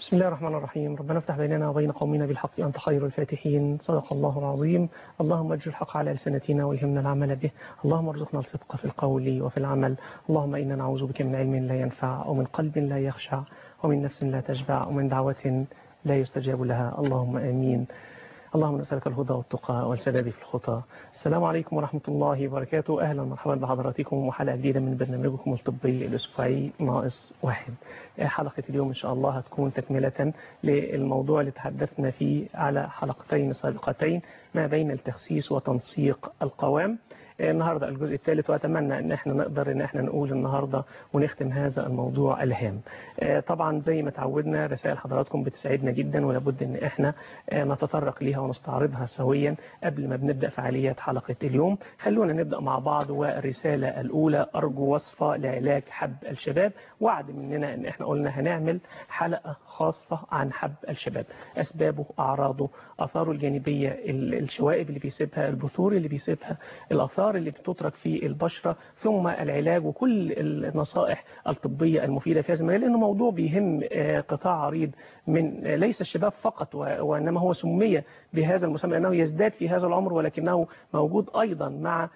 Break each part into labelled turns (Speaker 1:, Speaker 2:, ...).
Speaker 1: بسم الله الرحمن الرحيم ربنا افتح بيننا وبين قومنا بالحق أنت خير الفاتحين صدق الله العظيم اللهم اجر الحق على ألسنتنا والهمنا العمل به اللهم ارزقنا الصدق في القول وفي العمل اللهم إنا نعوذ بك من علم لا ينفع ومن قلب لا يخشع ومن نفس لا تشبع ومن دعوة لا يستجاب لها اللهم آمين اللهم نسألك الهدى والتقى والسداد في الخطى السلام عليكم ورحمة الله وبركاته أهلا ومرحبا بحضراتكم وحلقة جديدة من برنامجكم الطبي الأسبوعي ناقص واحد حلقة اليوم إن شاء الله هتكون تكملة للموضوع اللي تحدثنا فيه على حلقتين سابقتين ما بين التخسيس وتنسيق القوام النهاردة الجزء الثالث وأتمنى أن احنا نقدر أن احنا نقول النهاردة ونختم هذا الموضوع الهام طبعا زي ما تعودنا رسائل حضراتكم بتسعدنا جدا ولابد أن احنا نتطرق ليها ونستعرضها سويا قبل ما بنبدأ فعاليات حلقة اليوم خلونا نبدأ مع بعض والرسالة الأولى أرجو وصفة لعلاج حب الشباب وعد مننا أن احنا قلنا هنعمل حلقة خاصة عن حب الشباب أسبابه أعراضه أثاره الجانبية الشوائب اللي بيسيبها البثور اللي بيسيبها الأثار اللي بتترك في البشرة ثم العلاج وكل النصائح الطبية المفيدة في هذا المجال لأنه موضوع بيهم قطاع عريض من ليس الشباب فقط وإنما هو سمي بهذا المسمى لأنه يزداد في هذا العمر ولكنه موجود أيضا مع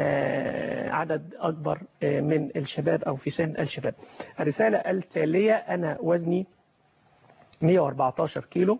Speaker 1: عدد أكبر من الشباب أو في سن الشباب الرسالة التالية أنا وزني 114 كيلو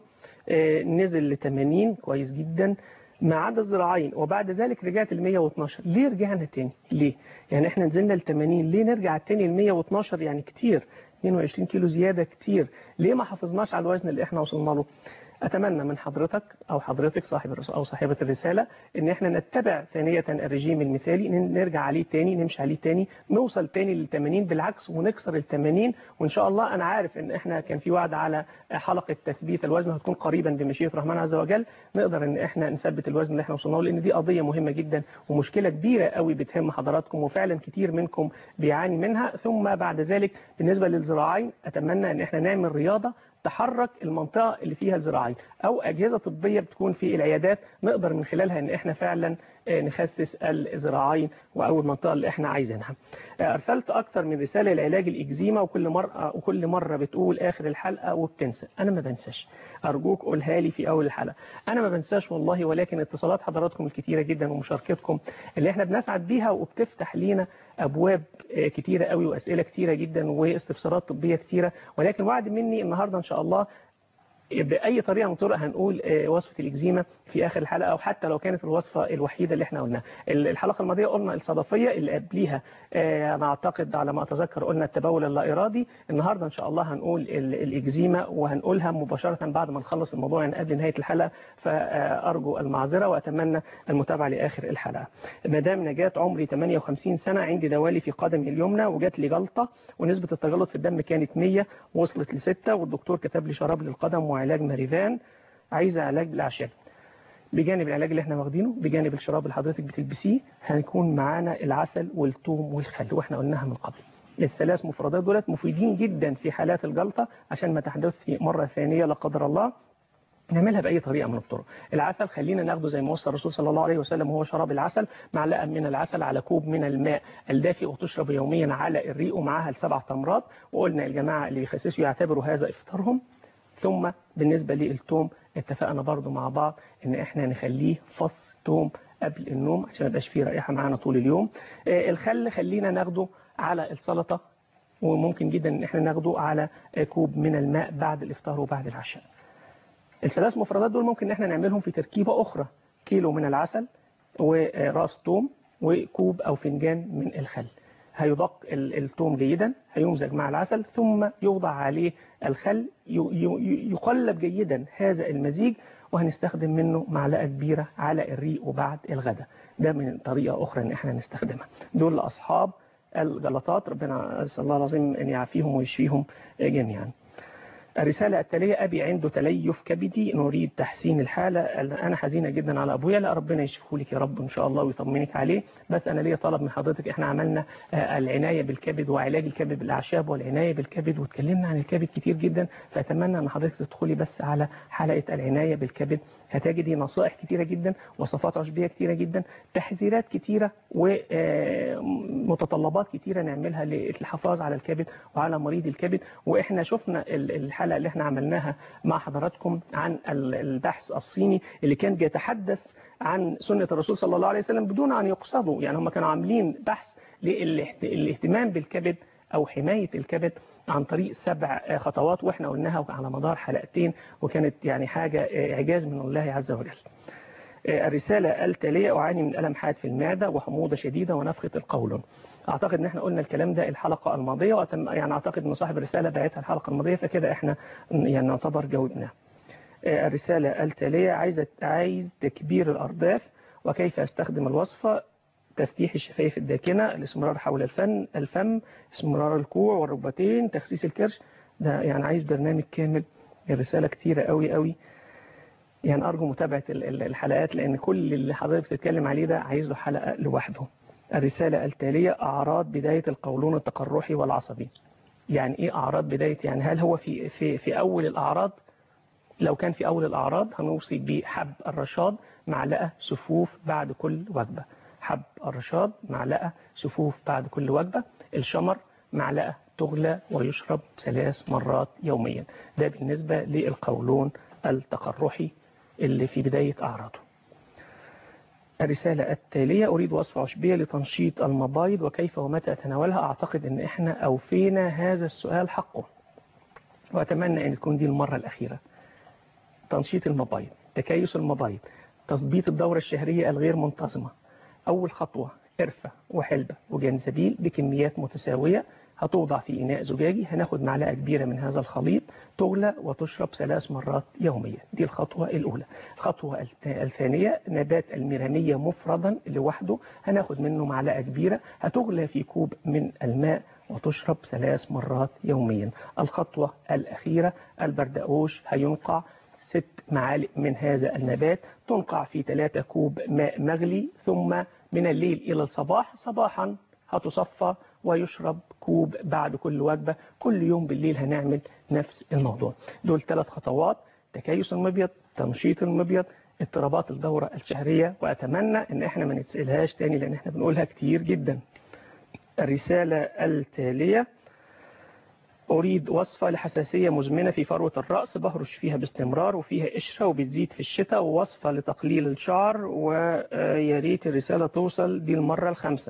Speaker 1: نزل ل 80 كويس جدا ما عدا الذراعين وبعد ذلك رجعت ل 112 ليه رجعنا تاني ليه يعني احنا نزلنا ل 80 ليه نرجع تاني ل 112 يعني كتير 22 كيلو زيادة كتير ليه ما حافظناش على الوزن اللي احنا وصلنا له أتمنى من حضرتك أو حضرتك صاحب أو صاحبة الرسالة إن إحنا نتبع ثانية الرجيم المثالي نرجع عليه تاني نمشي عليه تاني نوصل تاني لل 80 بالعكس ونكسر ال 80 وإن شاء الله أنا عارف إن إحنا كان في وعد على حلقة تثبيت الوزن هتكون قريبا بمشيئة الرحمن عز وجل نقدر إن إحنا نثبت الوزن اللي إحنا وصلنا له لأن دي قضية مهمة جدا ومشكلة كبيرة قوي بتهم حضراتكم وفعلا كتير منكم بيعاني منها ثم بعد ذلك بالنسبة للذراعين أتمنى إن إحنا نعمل رياضة تحرك المنطقة اللي فيها الذراعين أو أجهزة طبية بتكون في العيادات نقدر من خلالها إن إحنا فعلا نخسس الذراعين أو المنطقة اللي إحنا عايزينها أرسلت أكتر من رسالة لعلاج الإكزيما وكل مرة, وكل مرة بتقول آخر الحلقة وبتنسى أنا ما بنساش أرجوك قولها لي في أول الحلقة أنا ما بنساش والله ولكن اتصالات حضراتكم الكتيرة جدا ومشاركتكم اللي إحنا بنسعد بيها وبتفتح لينا أبواب كتيرة قوي وأسئلة كتيرة جدا واستفسارات طبية كتيرة ولكن وعد مني النهاردة إن شاء الله بأي طريقة من الطرق هنقول وصفة الإكزيما في آخر الحلقة أو حتى لو كانت الوصفة الوحيدة اللي احنا قلناها الحلقة الماضية قلنا الصدفية اللي قبليها أنا أعتقد على ما أتذكر قلنا التبول اللا إرادي النهاردة إن شاء الله هنقول الإكزيما وهنقولها مباشرة بعد ما نخلص الموضوع يعني قبل نهاية الحلقة فأرجو المعذرة وأتمنى المتابعة لآخر الحلقة مدام نجاة عمري 58 سنة عندي دوالي في قدمي اليمنى وجات لي جلطة ونسبة التجلط في الدم كانت 100 وصلت ل 6 والدكتور كتب لي شراب للقدم وعلاج ماريفان عايزة علاج بالأعشاب بجانب العلاج اللي احنا واخدينه بجانب الشراب اللي حضرتك بتلبسيه هيكون معانا العسل والثوم والخل واحنا قلناها من قبل الثلاث مفردات دولت مفيدين جدا في حالات الجلطة عشان ما تحدث مرة ثانية لا قدر الله نعملها بأي طريقة من الطرق العسل خلينا ناخده زي ما وصى الرسول صلى الله عليه وسلم وهو شراب العسل معلقة من العسل على كوب من الماء الدافئ وتشرب يوميا على الريق ومعاها السبع تمرات وقلنا الجماعة اللي بيخسسوا يعتبروا هذا إفطارهم ثم بالنسبة للتوم اتفقنا برضو مع بعض ان احنا نخليه فص توم قبل النوم عشان ما يبقاش فيه رائحة معانا طول اليوم الخل خلينا ناخده على السلطة وممكن جدا ان احنا ناخده على كوب من الماء بعد الافطار وبعد العشاء الثلاث مفردات دول ممكن ان احنا نعملهم في تركيبة اخرى كيلو من العسل وراس توم وكوب او فنجان من الخل هيدق الثوم جيدا هيمزج مع العسل ثم يوضع عليه الخل يقلب جيدا هذا المزيج وهنستخدم منه معلقة كبيرة على الريق وبعد الغداء ده من طريقة أخرى إن احنا نستخدمها دول أصحاب الجلطات ربنا أسأل الله العظيم أن يعافيهم ويشفيهم جميعا الرسالة التالية أبي عنده تليف كبدي نريد تحسين الحالة أنا حزينة جدا على أبويا لا ربنا يشفيه لك يا رب إن شاء الله ويطمنك عليه بس أنا ليا طلب من حضرتك إحنا عملنا العناية بالكبد وعلاج الكبد بالأعشاب والعناية بالكبد واتكلمنا عن الكبد كتير جدا فأتمنى أن حضرتك تدخلي بس على حلقة العناية بالكبد هتجدي نصائح كتيرة جدا وصفات عشبية كتيرة جدا تحذيرات كتيرة ومتطلبات كتيرة نعملها للحفاظ على الكبد وعلى مريض الكبد واحنا شفنا الحلقة اللي احنا عملناها مع حضراتكم عن البحث الصيني اللي كان بيتحدث عن سنة الرسول صلى الله عليه وسلم بدون أن يقصدوا يعني هم كانوا عاملين بحث للاهتمام بالكبد أو حماية الكبد عن طريق سبع خطوات وإحنا قلناها على مدار حلقتين وكانت يعني حاجة إعجاز من الله عز وجل الرسالة التالية أعاني من ألم حاد في المعدة وحموضة شديدة ونفخة القولون أعتقد إن إحنا قلنا الكلام ده الحلقة الماضية وأتم يعني أعتقد إن صاحب الرسالة بعتها الحلقة الماضية فكده إحنا يعني نعتبر جاوبناه الرسالة التالية عايز عايز تكبير الأرداف وكيف أستخدم الوصفة تفتيح الشفايف الداكنة الاستمرار حول الفن الفم استمرار الكوع والركبتين تخسيس الكرش ده يعني عايز برنامج كامل الرسالة كتيرة قوي قوي يعني أرجو متابعة الحلقات لأن كل اللي حضرتك بتتكلم عليه ده عايز له حلقة لوحده الرسالة التالية أعراض بداية القولون التقرحي والعصبي يعني إيه أعراض بداية يعني هل هو في في في أول الأعراض لو كان في أول الأعراض هنوصي بحب الرشاد معلقة سفوف بعد كل وجبة حب الرشاد معلقة سفوف بعد كل وجبة الشمر معلقة تغلى ويشرب ثلاث مرات يوميا ده بالنسبة للقولون التقرحي اللي في بداية أعراضه الرسالة التالية أريد وصفة عشبية لتنشيط المبايض وكيف ومتى أتناولها أعتقد أن إحنا أوفينا هذا السؤال حقه وأتمنى أن تكون دي المرة الأخيرة تنشيط المبايض تكيس المبايض تظبيط الدورة الشهرية الغير منتظمة أول خطوة قرفة وحلبة وجنزبيل بكميات متساوية هتوضع في إناء زجاجي هناخد معلقة كبيرة من هذا الخليط تغلى وتشرب ثلاث مرات يوميا دي الخطوة الأولى الخطوة الثانية نبات الميرانية مفردا لوحده هناخد منه معلقة كبيرة هتغلى في كوب من الماء وتشرب ثلاث مرات يوميا الخطوة الأخيرة البردقوش هينقع ست معالق من هذا النبات تنقع في 3 كوب ماء مغلي ثم من الليل إلى الصباح صباحا هتصفى ويشرب كوب بعد كل وجبة كل يوم بالليل هنعمل نفس الموضوع دول ثلاث خطوات تكيس المبيض تنشيط المبيض اضطرابات الدورة الشهرية وأتمنى ان احنا ما نتسألهاش تاني لان احنا بنقولها كتير جدا الرسالة التالية أريد وصفة لحساسية مزمنة في فروة الرأس بهرش فيها باستمرار وفيها قشرة وبتزيد في الشتاء ووصفة لتقليل الشعر ويا ريت الرسالة توصل دي المرة الخامسة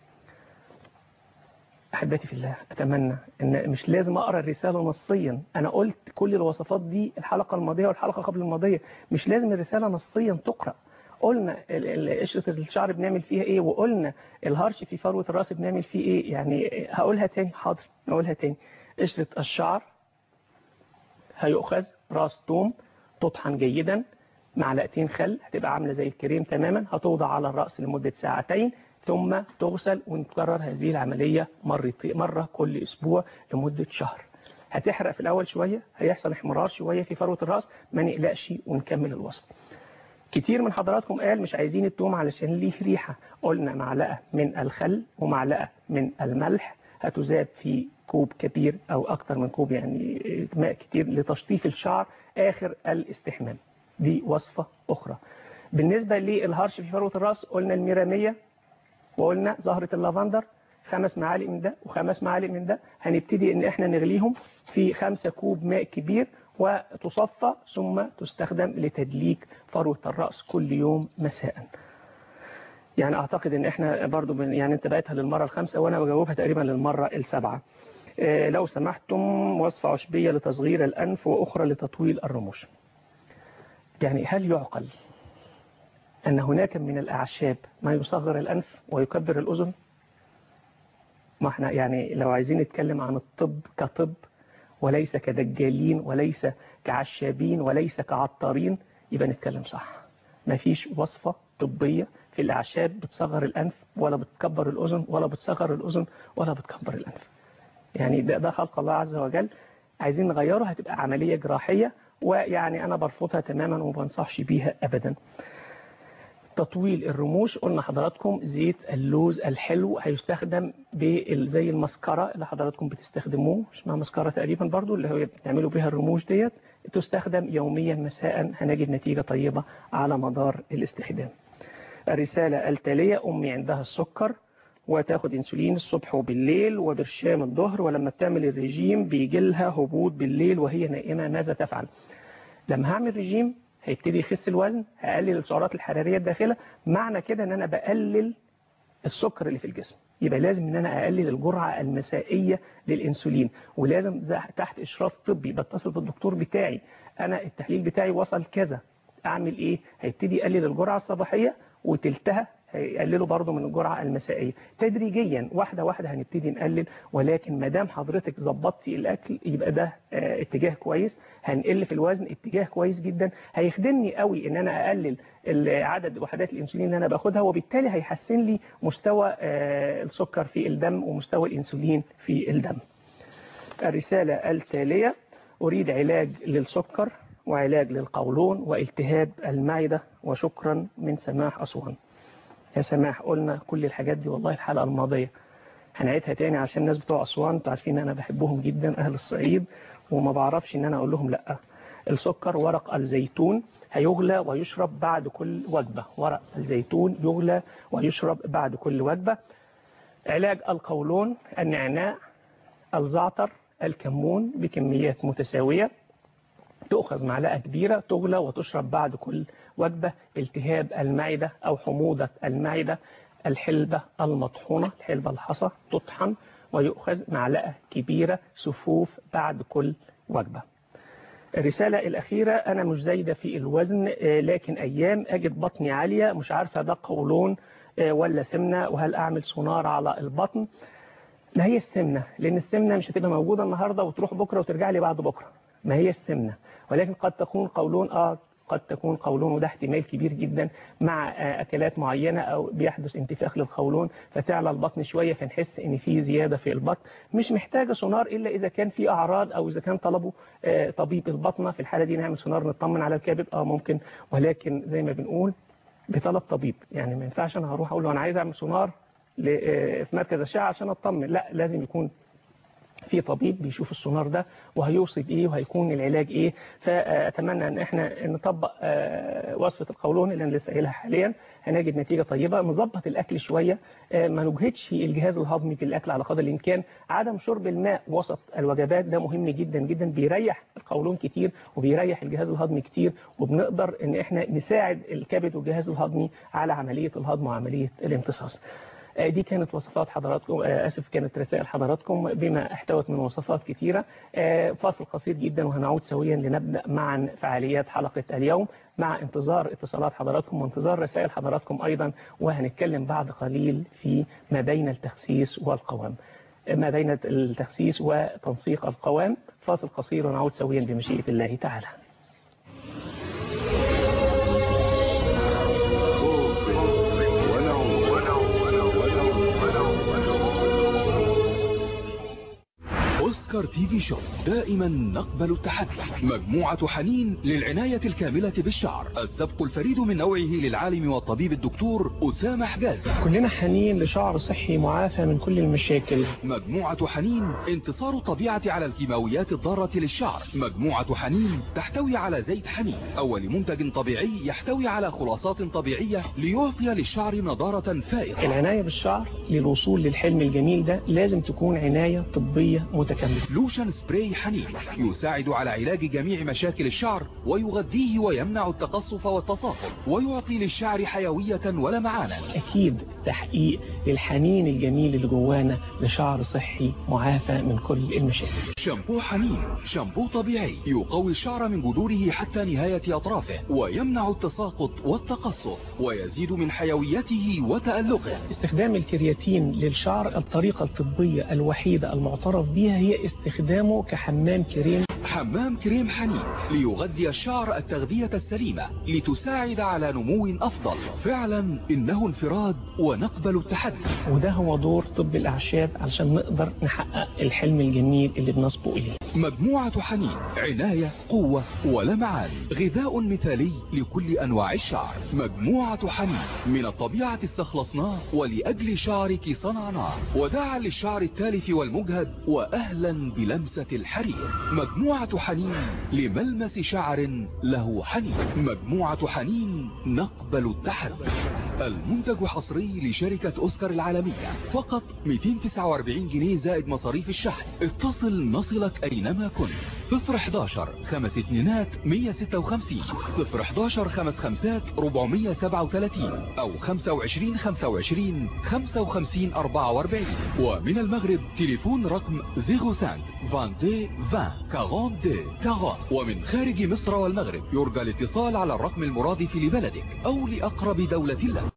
Speaker 1: أحبتي في الله أتمنى أن مش لازم أقرأ الرسالة نصيا أنا قلت كل الوصفات دي الحلقة الماضية والحلقة قبل الماضية مش لازم الرسالة نصيا تقرأ قلنا قشرة الشعر بنعمل فيها ايه وقلنا الهرش في فروة الراس بنعمل فيه ايه يعني هقولها تاني حاضر هقولها تاني قشرة الشعر هيؤخذ راس توم تطحن جيدا معلقتين خل هتبقى عاملة زي الكريم تماما هتوضع على الرأس لمدة ساعتين ثم تغسل ونكرر هذه العملية مرة كل أسبوع لمدة شهر هتحرق في الأول شوية هيحصل احمرار شوية في فروة الرأس ما نقلقش ونكمل الوصف كتير من حضراتكم قال مش عايزين التوم علشان ليه ريحة قلنا معلقة من الخل ومعلقة من الملح هتذاب في كوب كبير أو أكتر من كوب يعني ماء كتير لتشطيف الشعر آخر الاستحمام دي وصفة أخرى بالنسبة للهرش في فروة الرأس قلنا الميرامية وقلنا زهرة اللافندر خمس معالق من ده وخمس معالق من ده هنبتدي ان احنا نغليهم في خمسة كوب ماء كبير وتصفى ثم تستخدم لتدليك فروة الرأس كل يوم مساء يعني اعتقد ان احنا برضو بن يعني انت بقيتها للمرة الخامسة وانا بجاوبها تقريبا للمرة السابعة اه لو سمحتم وصفة عشبية لتصغير الأنف وأخرى لتطويل الرموش يعني هل يعقل أن هناك من الأعشاب ما يصغر الأنف ويكبر الأذن ما احنا يعني لو عايزين نتكلم عن الطب كطب وليس كدجالين وليس كعشابين وليس كعطارين يبقى نتكلم صح ما فيش وصفة طبية في الأعشاب بتصغر الأنف ولا بتكبر الأذن ولا بتصغر الأذن ولا بتكبر الأنف يعني ده, ده خلق الله عز وجل عايزين نغيره هتبقى عملية جراحية ويعني أنا برفضها تماما وما بنصحش بيها أبدا تطويل الرموش قلنا حضراتكم زيت اللوز الحلو هيستخدم زي المسكرة اللي حضراتكم بتستخدموه اسمها مسكرة تقريبا برضو اللي هو بتعملوا بها الرموش ديت تستخدم يوميا مساء هنجد نتيجة طيبة على مدار الاستخدام الرسالة التالية أمي عندها السكر وتاخد انسولين الصبح وبالليل وبرشام الظهر ولما بتعمل الرجيم بيجي لها هبوط بالليل وهي نائمة ماذا تفعل لما هعمل رجيم هيبتدي يخس الوزن هقلل السعرات الحرارية الداخلة معنى كده ان انا بقلل السكر اللي في الجسم يبقى لازم ان انا اقلل الجرعة المسائية للانسولين ولازم تحت اشراف طبي بتصل بالدكتور بتاعي انا التحليل بتاعي وصل كذا اعمل ايه هيبتدي يقلل الجرعة الصباحية وتلتها هيقللوا برضه من الجرعة المسائية تدريجيا واحدة واحدة هنبتدي نقلل ولكن ما دام حضرتك ظبطتي الأكل يبقى ده اه اتجاه كويس هنقل في الوزن اتجاه كويس جدا هيخدمني قوي ان انا اقلل عدد وحدات الانسولين اللي انا باخدها وبالتالي هيحسن لي مستوى اه السكر في الدم ومستوى الانسولين في الدم الرسالة التالية أريد علاج للسكر وعلاج للقولون والتهاب المعدة وشكرا من سماح أسوان يا سماح قلنا كل الحاجات دي والله الحلقة الماضية هنعيدها تاني عشان الناس بتوع أسوان انتوا عارفين أنا بحبهم جدا أهل الصعيد وما بعرفش إن أنا أقول لهم لأ السكر ورق الزيتون هيغلى ويشرب بعد كل وجبة ورق الزيتون يغلى ويشرب بعد كل وجبة علاج القولون النعناع الزعتر الكمون بكميات متساوية تؤخذ معلقة كبيرة تغلى وتشرب بعد كل وجبة التهاب المعدة أو حموضة المعدة الحلبة المطحونة الحلبة الحصى تطحن ويؤخذ معلقة كبيرة سفوف بعد كل وجبة الرسالة الأخيرة أنا مش زايدة في الوزن لكن أيام أجد بطني عالية مش عارفة ده قولون ولا سمنة وهل أعمل سونار على البطن ما هي السمنة لأن السمنة مش هتبقى موجودة النهاردة وتروح بكرة وترجع لي بعد بكرة ما هي السمنة ولكن قد تكون قولون آه قد تكون قولون وده احتمال كبير جدا مع أكلات معينة أو بيحدث انتفاخ للقولون فتعلى البطن شوية فنحس إن في زيادة في البطن مش محتاجة سونار إلا إذا كان في أعراض أو إذا كان طلبه طبيب البطنة في الحالة دي نعمل سونار نطمن على الكبد آه ممكن ولكن زي ما بنقول بطلب طبيب يعني ما ينفعش أنا هروح أقول له أنا عايز أعمل سونار في مركز الأشعة عشان أطمن لا لازم يكون في طبيب بيشوف السونار ده وهيوصف ايه وهيكون العلاج ايه فاتمنى ان احنا نطبق وصفة القولون اللي انا لسه قايلها حاليا هنجد نتيجة طيبة نظبط الاكل شوية ما نجهدش الجهاز الهضمي في الاكل على قدر الامكان عدم شرب الماء وسط الوجبات ده مهم جدا جدا بيريح القولون كتير وبيريح الجهاز الهضمي كتير وبنقدر ان احنا نساعد الكبد والجهاز الهضمي على عملية الهضم وعملية الامتصاص دي كانت وصفات حضراتكم آسف كانت رسائل حضراتكم بما احتوت من وصفات كثيرة فاصل قصير جدا وهنعود سويا لنبدأ معا فعاليات حلقة اليوم مع انتظار اتصالات حضراتكم وانتظار رسائل حضراتكم أيضا وهنتكلم بعد قليل في ما بين التخسيس والقوام ما بين التخسيس وتنسيق القوام فاصل قصير ونعود سويا بمشيئة الله تعالى
Speaker 2: أوسكار تي في شوب دائما نقبل التحدي مجموعة حنين للعناية الكاملة بالشعر السبق الفريد من نوعه للعالم والطبيب الدكتور أسامة حجازي
Speaker 1: كلنا حنين لشعر صحي معافى من كل المشاكل
Speaker 2: مجموعة حنين انتصار الطبيعة على الكيماويات الضارة للشعر مجموعة حنين تحتوي على زيت حنين أول منتج طبيعي يحتوي على خلاصات طبيعية ليعطي للشعر نضارة فائقة
Speaker 1: العناية بالشعر للوصول للحلم الجميل ده لازم تكون عناية طبية متكاملة
Speaker 2: لوشن سبراي حنين يساعد على علاج جميع مشاكل الشعر ويغذيه ويمنع التقصف والتصاقم ويعطي للشعر حيوية ولمعانا
Speaker 1: أكيد تحقيق للحنين الجميل اللي جوانا لشعر صحي معافى من كل المشاكل
Speaker 2: شامبو حنين شامبو طبيعي يقوي الشعر من جذوره حتى نهاية أطرافه ويمنع التساقط والتقصف ويزيد من حيويته وتألقه
Speaker 1: استخدام الكرياتين للشعر الطريقة الطبية الوحيدة المعترف بها هي استخدامه كحمام كريم
Speaker 2: حمام كريم حنين ليغذي الشعر التغذية السليمة لتساعد على نمو أفضل فعلا إنه انفراد ونقبل التحدي
Speaker 1: وده هو دور طب الأعشاب علشان نقدر نحقق الحلم الجميل اللي بنصبو إليه
Speaker 2: مجموعة حنين عناية قوة ولمعان غذاء مثالي لكل أنواع الشعر مجموعة حنين من الطبيعة استخلصناه ولأجل شعرك صنعناه وداعا للشعر التالف والمجهد وأهلا بلمسة الحرير مجموعة حنين لملمس شعر له حنين مجموعة حنين نقبل التحدي المنتج حصري لشركة أوسكار العالمية فقط 249 جنيه زائد مصاريف الشحن اتصل نصلك أينما كنت 011 خمس اتنينات 156 011 خمس خمسات 437 أو 25 25 55 44 ومن المغرب تليفون رقم 05 22 20 42 40 ومن خارج مصر والمغرب يرجى الاتصال على الرقم المرادف لبلدك أو لأقرب دولة لك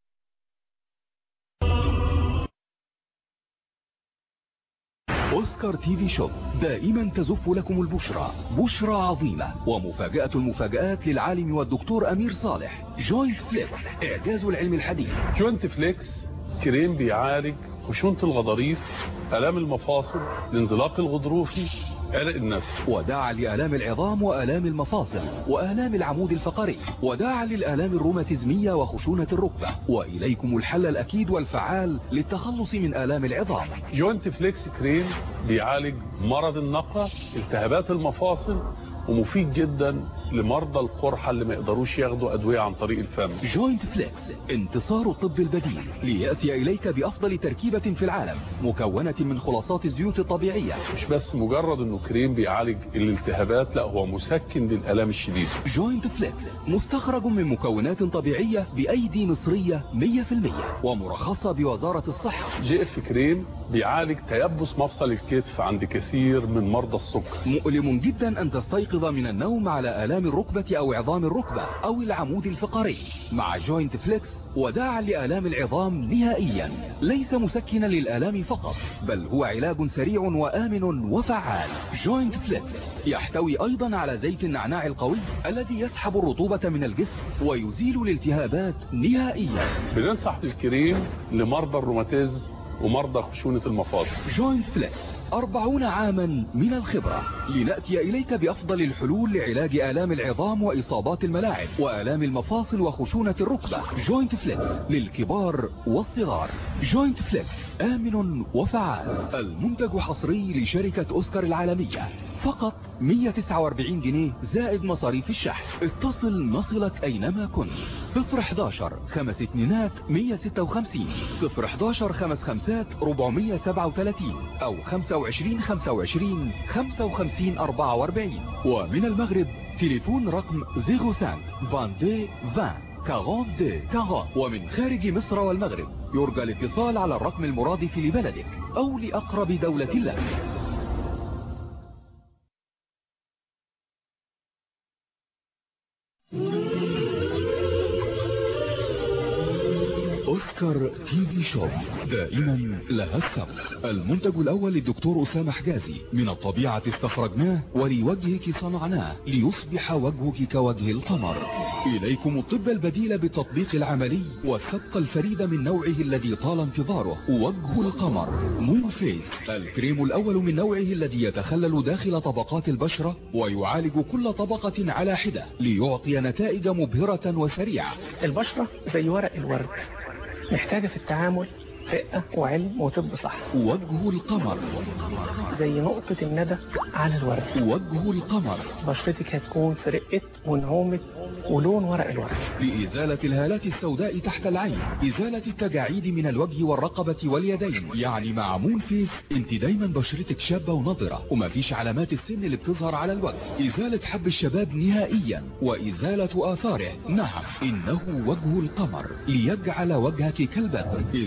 Speaker 2: أوسكار تي في شوب دائما تزف لكم البشرى بشرى عظيمة ومفاجأة المفاجآت للعالم والدكتور أمير صالح جوينت فليكس إعجاز العلم الحديث
Speaker 3: جوينت فليكس كريم بيعالج خشونة الغضاريف آلام المفاصل الانزلاق الغضروفي عرق النسل
Speaker 2: وداعا لآلام العظام وآلام المفاصل وآلام العمود الفقري وداعا للآلام الروماتيزمية وخشونة الركبة وإليكم الحل الأكيد والفعال للتخلص من آلام العظام
Speaker 3: جوينت فليكس كريم بيعالج مرض النقرة التهابات المفاصل ومفيد جدا لمرضى القرحة اللي ما يقدروش ياخدوا أدوية عن طريق الفم
Speaker 2: جوينت فليكس انتصار الطب البديل ليأتي إليك بأفضل تركيبة في العالم مكونة من خلاصات الزيوت الطبيعية
Speaker 3: مش بس مجرد انه كريم بيعالج الالتهابات لا هو مسكن للآلام الشديدة
Speaker 2: جوينت فليكس مستخرج من مكونات طبيعية بأيدي مصرية 100% ومرخصة بوزارة الصحة
Speaker 3: جي اف كريم بيعالج تيبس مفصل الكتف عند كثير من مرضى السكر
Speaker 2: مؤلم جدا أن تستيقظ من النوم على آلام الركبة أو عظام الركبة أو العمود الفقري مع جوينت فليكس وداعا لآلام العظام نهائيا ليس مسكنا للآلام فقط بل هو علاج سريع وآمن وفعال جوينت فليكس يحتوي أيضا على زيت النعناع القوي الذي يسحب الرطوبة من الجسم ويزيل الالتهابات نهائيا
Speaker 3: بننصح بالكريم لمرضى الروماتيزم ومرضى خشونة المفاصل
Speaker 2: جوينت فليكس أربعون عاما من الخبرة لنأتي إليك بأفضل الحلول لعلاج آلام العظام وإصابات الملاعب وآلام المفاصل وخشونة الركبة جوينت فليكس للكبار والصغار جوينت فليكس آمن وفعال المنتج حصري لشركة أوسكار العالمية فقط 149 جنيه زائد مصاريف الشحن اتصل نصلك أينما كنت 011 خمس اتنينات 156 011 خمس خمسات 437 أو 25 25 55 44 ومن المغرب تليفون رقم 05 22 20 42 40 ومن خارج مصر والمغرب يرجى الاتصال على الرقم المرادف لبلدك أو لأقرب دولة لك أوسكار تي في شوب دائما لها السبق المنتج الأول للدكتور أسامة حجازي من الطبيعة استخرجناه ولوجهك صنعناه ليصبح وجهك كوجه القمر إليكم الطب البديل بالتطبيق العملي والسبق الفريد من نوعه الذي طال انتظاره وجه القمر مون فيس الكريم الأول من نوعه الذي يتخلل داخل طبقات البشرة ويعالج كل طبقة على حدة ليعطي نتائج مبهرة وسريعة
Speaker 1: البشرة زي ورق الورد محتاجة في التعامل رقة وعلم وطب صح
Speaker 2: وجه القمر
Speaker 1: زي نقطة الندى على الورد
Speaker 2: وجه القمر
Speaker 1: بشرتك هتكون في رقة ونعومة ولون ورق الورد
Speaker 2: لإزالة الهالات السوداء تحت العين إزالة التجاعيد من الوجه والرقبة واليدين يعني مع مون فيس انت دايما بشرتك شابة ونضرة ومفيش علامات السن اللي بتظهر على الوجه إزالة حب الشباب نهائيا وإزالة آثاره نعم إنه وجه القمر ليجعل وجهك كالبدر إزالة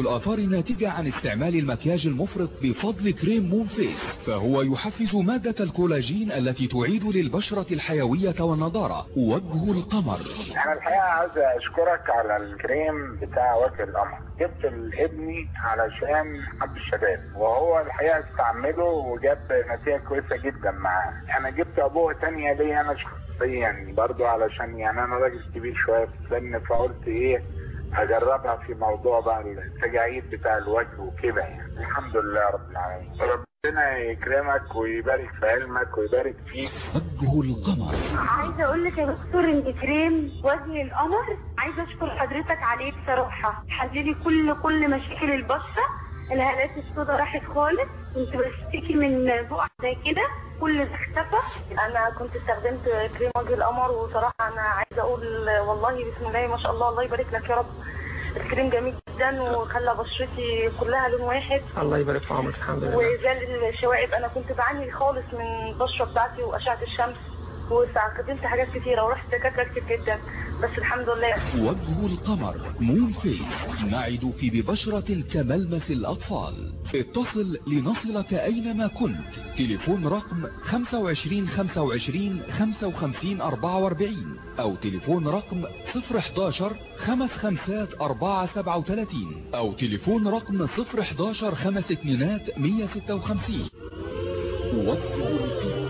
Speaker 2: الآثار الناتجة عن استعمال المكياج المفرط بفضل كريم مون فيس فهو يحفز مادة الكولاجين التي تعيد للبشرة الحيوية والنضارة وجه القمر
Speaker 4: انا الحقيقه عايز اشكرك على الكريم بتاع وجه القمر جبت لابني علشان حب الشباب وهو الحقيقه استعمله وجاب نتيجه كويسه جدا معاه انا جبت ابوه تانية ليا انا شخصيا برضو علشان يعني انا راجل كبير شويه في السن فقلت ايه اجربها في موضوع بقى التجاعيد بتاع الوجه وكده يعني الحمد لله رب العالمين ربنا يكرمك ويبارك في علمك ويبارك فيك
Speaker 2: وجه القمر
Speaker 5: عايزه اقول لك يا دكتور ان كريم وجه القمر عايزه اشكر حضرتك عليه بصراحه حللي كل كل مشاكل البشره الهالات السوداء راحت خالص كنت بشتكي من بقع زي كده كل ده اختفى انا كنت استخدمت كريم وجه القمر وصراحه انا عايزه اقول والله بسم الله ما شاء الله الله يبارك لك يا رب الكريم جميل جدا وخلى بشرتي كلها لون واحد
Speaker 1: الله يبارك في عمرك الحمد لله
Speaker 5: وزال الشوائب انا كنت بعاني خالص من البشره بتاعتي واشعه الشمس واستخدمت حاجات كتيره ورحت دكاتره كتير جدا بس الحمد لله
Speaker 2: وجه القمر مون فيس نعدك ببشرة كملمس الأطفال اتصل لنصلك أينما كنت تليفون رقم 25 25 55 44 أو تليفون رقم 011 خمس خمسات 4 37 أو تليفون رقم 011 خمس اتنينات 156 وجه القمر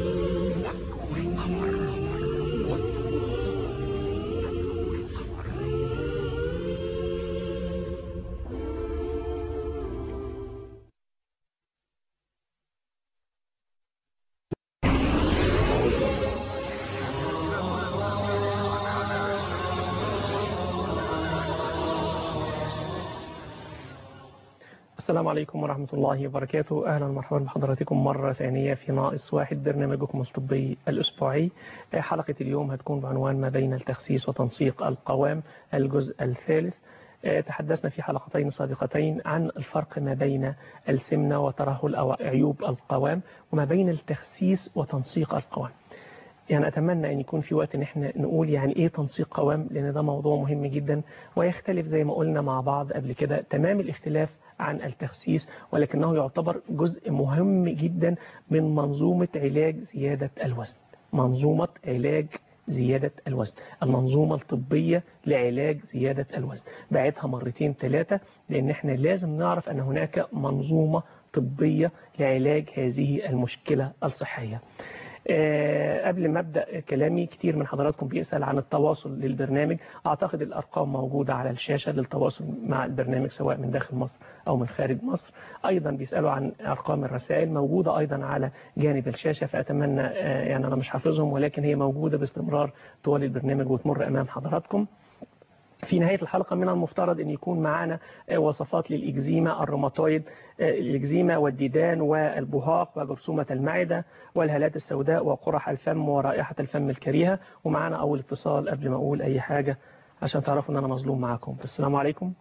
Speaker 1: السلام عليكم ورحمة الله وبركاته أهلا ومرحبا بحضراتكم مرة ثانية في ناقص واحد برنامجكم الطبي الأسبوعي حلقة اليوم هتكون بعنوان ما بين التخسيس وتنسيق القوام الجزء الثالث تحدثنا في حلقتين سابقتين عن الفرق ما بين السمنة وترهل أو عيوب القوام وما بين التخسيس وتنسيق القوام يعني أتمنى أن يكون في وقت أن احنا نقول يعني إيه تنسيق قوام لأن ده موضوع مهم جدا ويختلف زي ما قلنا مع بعض قبل كده تمام الاختلاف عن التخسيس ولكنه يعتبر جزء مهم جدا من منظومة علاج زيادة الوزن منظومة علاج زيادة الوزن المنظومة الطبية لعلاج زيادة الوزن بعتها مرتين ثلاثة لأن احنا لازم نعرف أن هناك منظومة طبية لعلاج هذه المشكلة الصحية أه قبل ما أبدأ كلامي كتير من حضراتكم بيسأل عن التواصل للبرنامج أعتقد الأرقام موجودة على الشاشة للتواصل مع البرنامج سواء من داخل مصر أو من خارج مصر أيضا بيسألوا عن أرقام الرسائل موجودة أيضا على جانب الشاشة فأتمنى أه يعني أنا مش حافظهم ولكن هي موجودة باستمرار طوال البرنامج وتمر أمام حضراتكم في نهاية الحلقة من المفترض أن يكون معنا وصفات للإكزيما الروماتويد الإكزيما والديدان والبهاق وجرثومة المعدة والهالات السوداء وقرح الفم ورائحة الفم الكريهة ومعنا أول اتصال قبل ما أقول أي حاجة عشان تعرفوا أن أنا مظلوم معكم السلام عليكم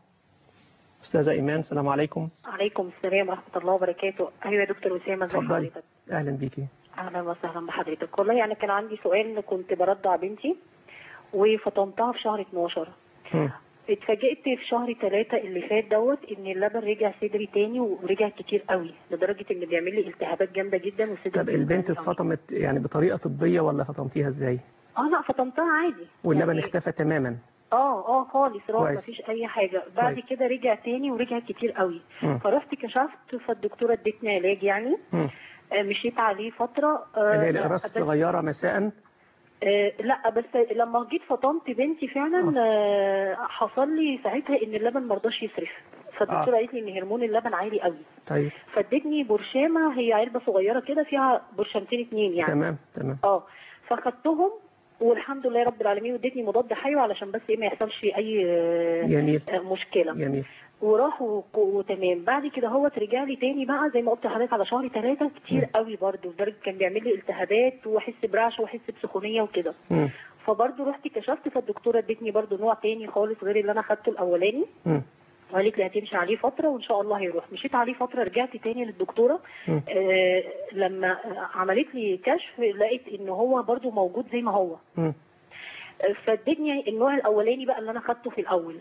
Speaker 1: أستاذة إيمان السلام عليكم
Speaker 6: عليكم السلام ورحمة الله وبركاته أيوة يا دكتور أسامة ازي
Speaker 1: اتفضلي
Speaker 6: حضرتك
Speaker 1: أهلا بيكي
Speaker 6: أهلا وسهلا بحضرتك والله أنا كان عندي سؤال كنت برضع بنتي وفطمتها في شهر 12
Speaker 1: هم.
Speaker 6: اتفاجئت في شهر ثلاثة اللي فات دوت ان اللبن رجع صدري تاني ورجع كتير قوي لدرجة ان بيعمل لي التهابات جامدة جدا وصدري
Speaker 1: طب البنت اتفطمت يعني بطريقة طبية ولا فطمتيها إزاي
Speaker 6: اه لا فطمتها عادي
Speaker 1: واللبن
Speaker 6: يعني
Speaker 1: اختفى تماما
Speaker 6: اه اه خالص راح
Speaker 1: كويس.
Speaker 6: مفيش اي حاجة بعد
Speaker 1: كويس.
Speaker 6: كده رجع تاني ورجع كتير قوي
Speaker 1: مم.
Speaker 6: فرحت كشفت فالدكتورة ادتني علاج يعني
Speaker 1: هم.
Speaker 6: آه، مشيت عليه فترة آه،
Speaker 1: اللي هي الأقراص
Speaker 6: بس-
Speaker 1: الصغيرة مساء
Speaker 6: آه، لا بس لما جيت فطمت بنتي فعلا آه، حصل لي ساعتها ان اللبن مرضاش يصرف فالدكتوره
Speaker 1: آه.
Speaker 6: قالت لي ان هرمون اللبن عالي قوي
Speaker 1: طيب
Speaker 6: فادتني برشامه هي علبه صغيره كده فيها برشامتين اتنين يعني
Speaker 1: تمام تمام
Speaker 6: اه فخدتهم والحمد لله رب العالمين وادتني مضاد حيوي علشان بس ايه ما يحصلش اي آه،
Speaker 1: جميل
Speaker 6: آه، مشكله
Speaker 1: جميل
Speaker 6: وراح وك- وتمام بعد كده هو رجع لي تاني بقى زي ما قلت لحضرتك على شهر ثلاثة كتير
Speaker 1: مم.
Speaker 6: قوي برضه لدرجه كان بيعمل لي التهابات واحس برعش واحس بسخونيه وكده
Speaker 1: هم.
Speaker 6: فبرضه رحت كشفت فالدكتوره ادتني برضه نوع تاني خالص غير اللي انا خدته الاولاني
Speaker 1: هم.
Speaker 6: وقالت لي هتمشي عليه فتره وان شاء الله هيروح مشيت عليه فتره رجعت تاني للدكتوره
Speaker 1: مم.
Speaker 6: آه لما عملت لي كشف لقيت ان هو برضه موجود زي ما هو
Speaker 1: هم.
Speaker 6: آه، فادتني النوع الاولاني بقى اللي انا خدته في الاول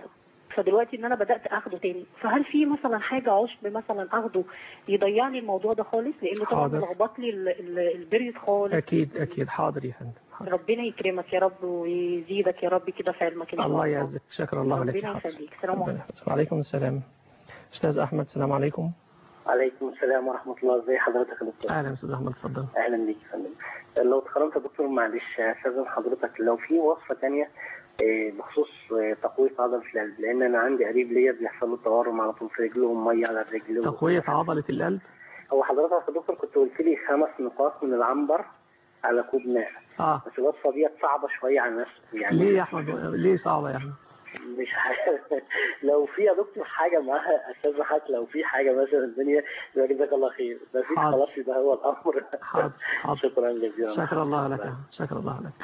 Speaker 6: فدلوقتي ان انا بدات اخده تاني فهل في مثلا حاجه عشب مثلا اخده يضيع لي الموضوع ده خالص لانه طبعا
Speaker 1: حاضر.
Speaker 6: لخبط لي ال- ال- البريود خالص
Speaker 1: اكيد اكيد حاضر يا فندم حاضر.
Speaker 6: ربنا يكرمك يا رب ويزيدك يا رب كده في علمك ان شاء
Speaker 1: الله يعزك شكر الله لك
Speaker 6: ربنا
Speaker 1: يا حافظ.
Speaker 6: يخليك السلام
Speaker 1: ربنا
Speaker 6: عليكم
Speaker 1: يحفظك. وعليكم السلام استاذ احمد السلام عليكم
Speaker 7: عليكم السلام ورحمة الله ازي حضرتك يا دكتور
Speaker 1: اهلا استاذ احمد اتفضل
Speaker 7: اهلا بيك يا فندم لو اتكرمت يا دكتور معلش استاذن حضرتك لو في وصفة تانية آه، بخصوص آه، تقوية عضلة القلب لان انا عندي قريب ليا بيحصل له تورم على طول في رجلهم مية على الرجل
Speaker 1: تقوية عضلة القلب
Speaker 7: هو حضرتك يا دكتور كنت قلت لي خمس نقاط من العنبر على كوب ماء
Speaker 1: اه
Speaker 7: بس الوصفة ديت صعبة شوية على الناس يعني
Speaker 1: ليه يا احمد ليه صعبة يا احمد
Speaker 7: مش عارف لو في يا دكتور حاجة معاها استاذ حضرتك لو في حاجة مثلا الدنيا يبقى جزاك الله خير ما فيش
Speaker 1: حاضر.
Speaker 7: خلاص يبقى هو الامر
Speaker 1: حاضر حاضر
Speaker 7: شكرا جزيلا
Speaker 1: شكر الله لك يا أحمد. شكر الله لك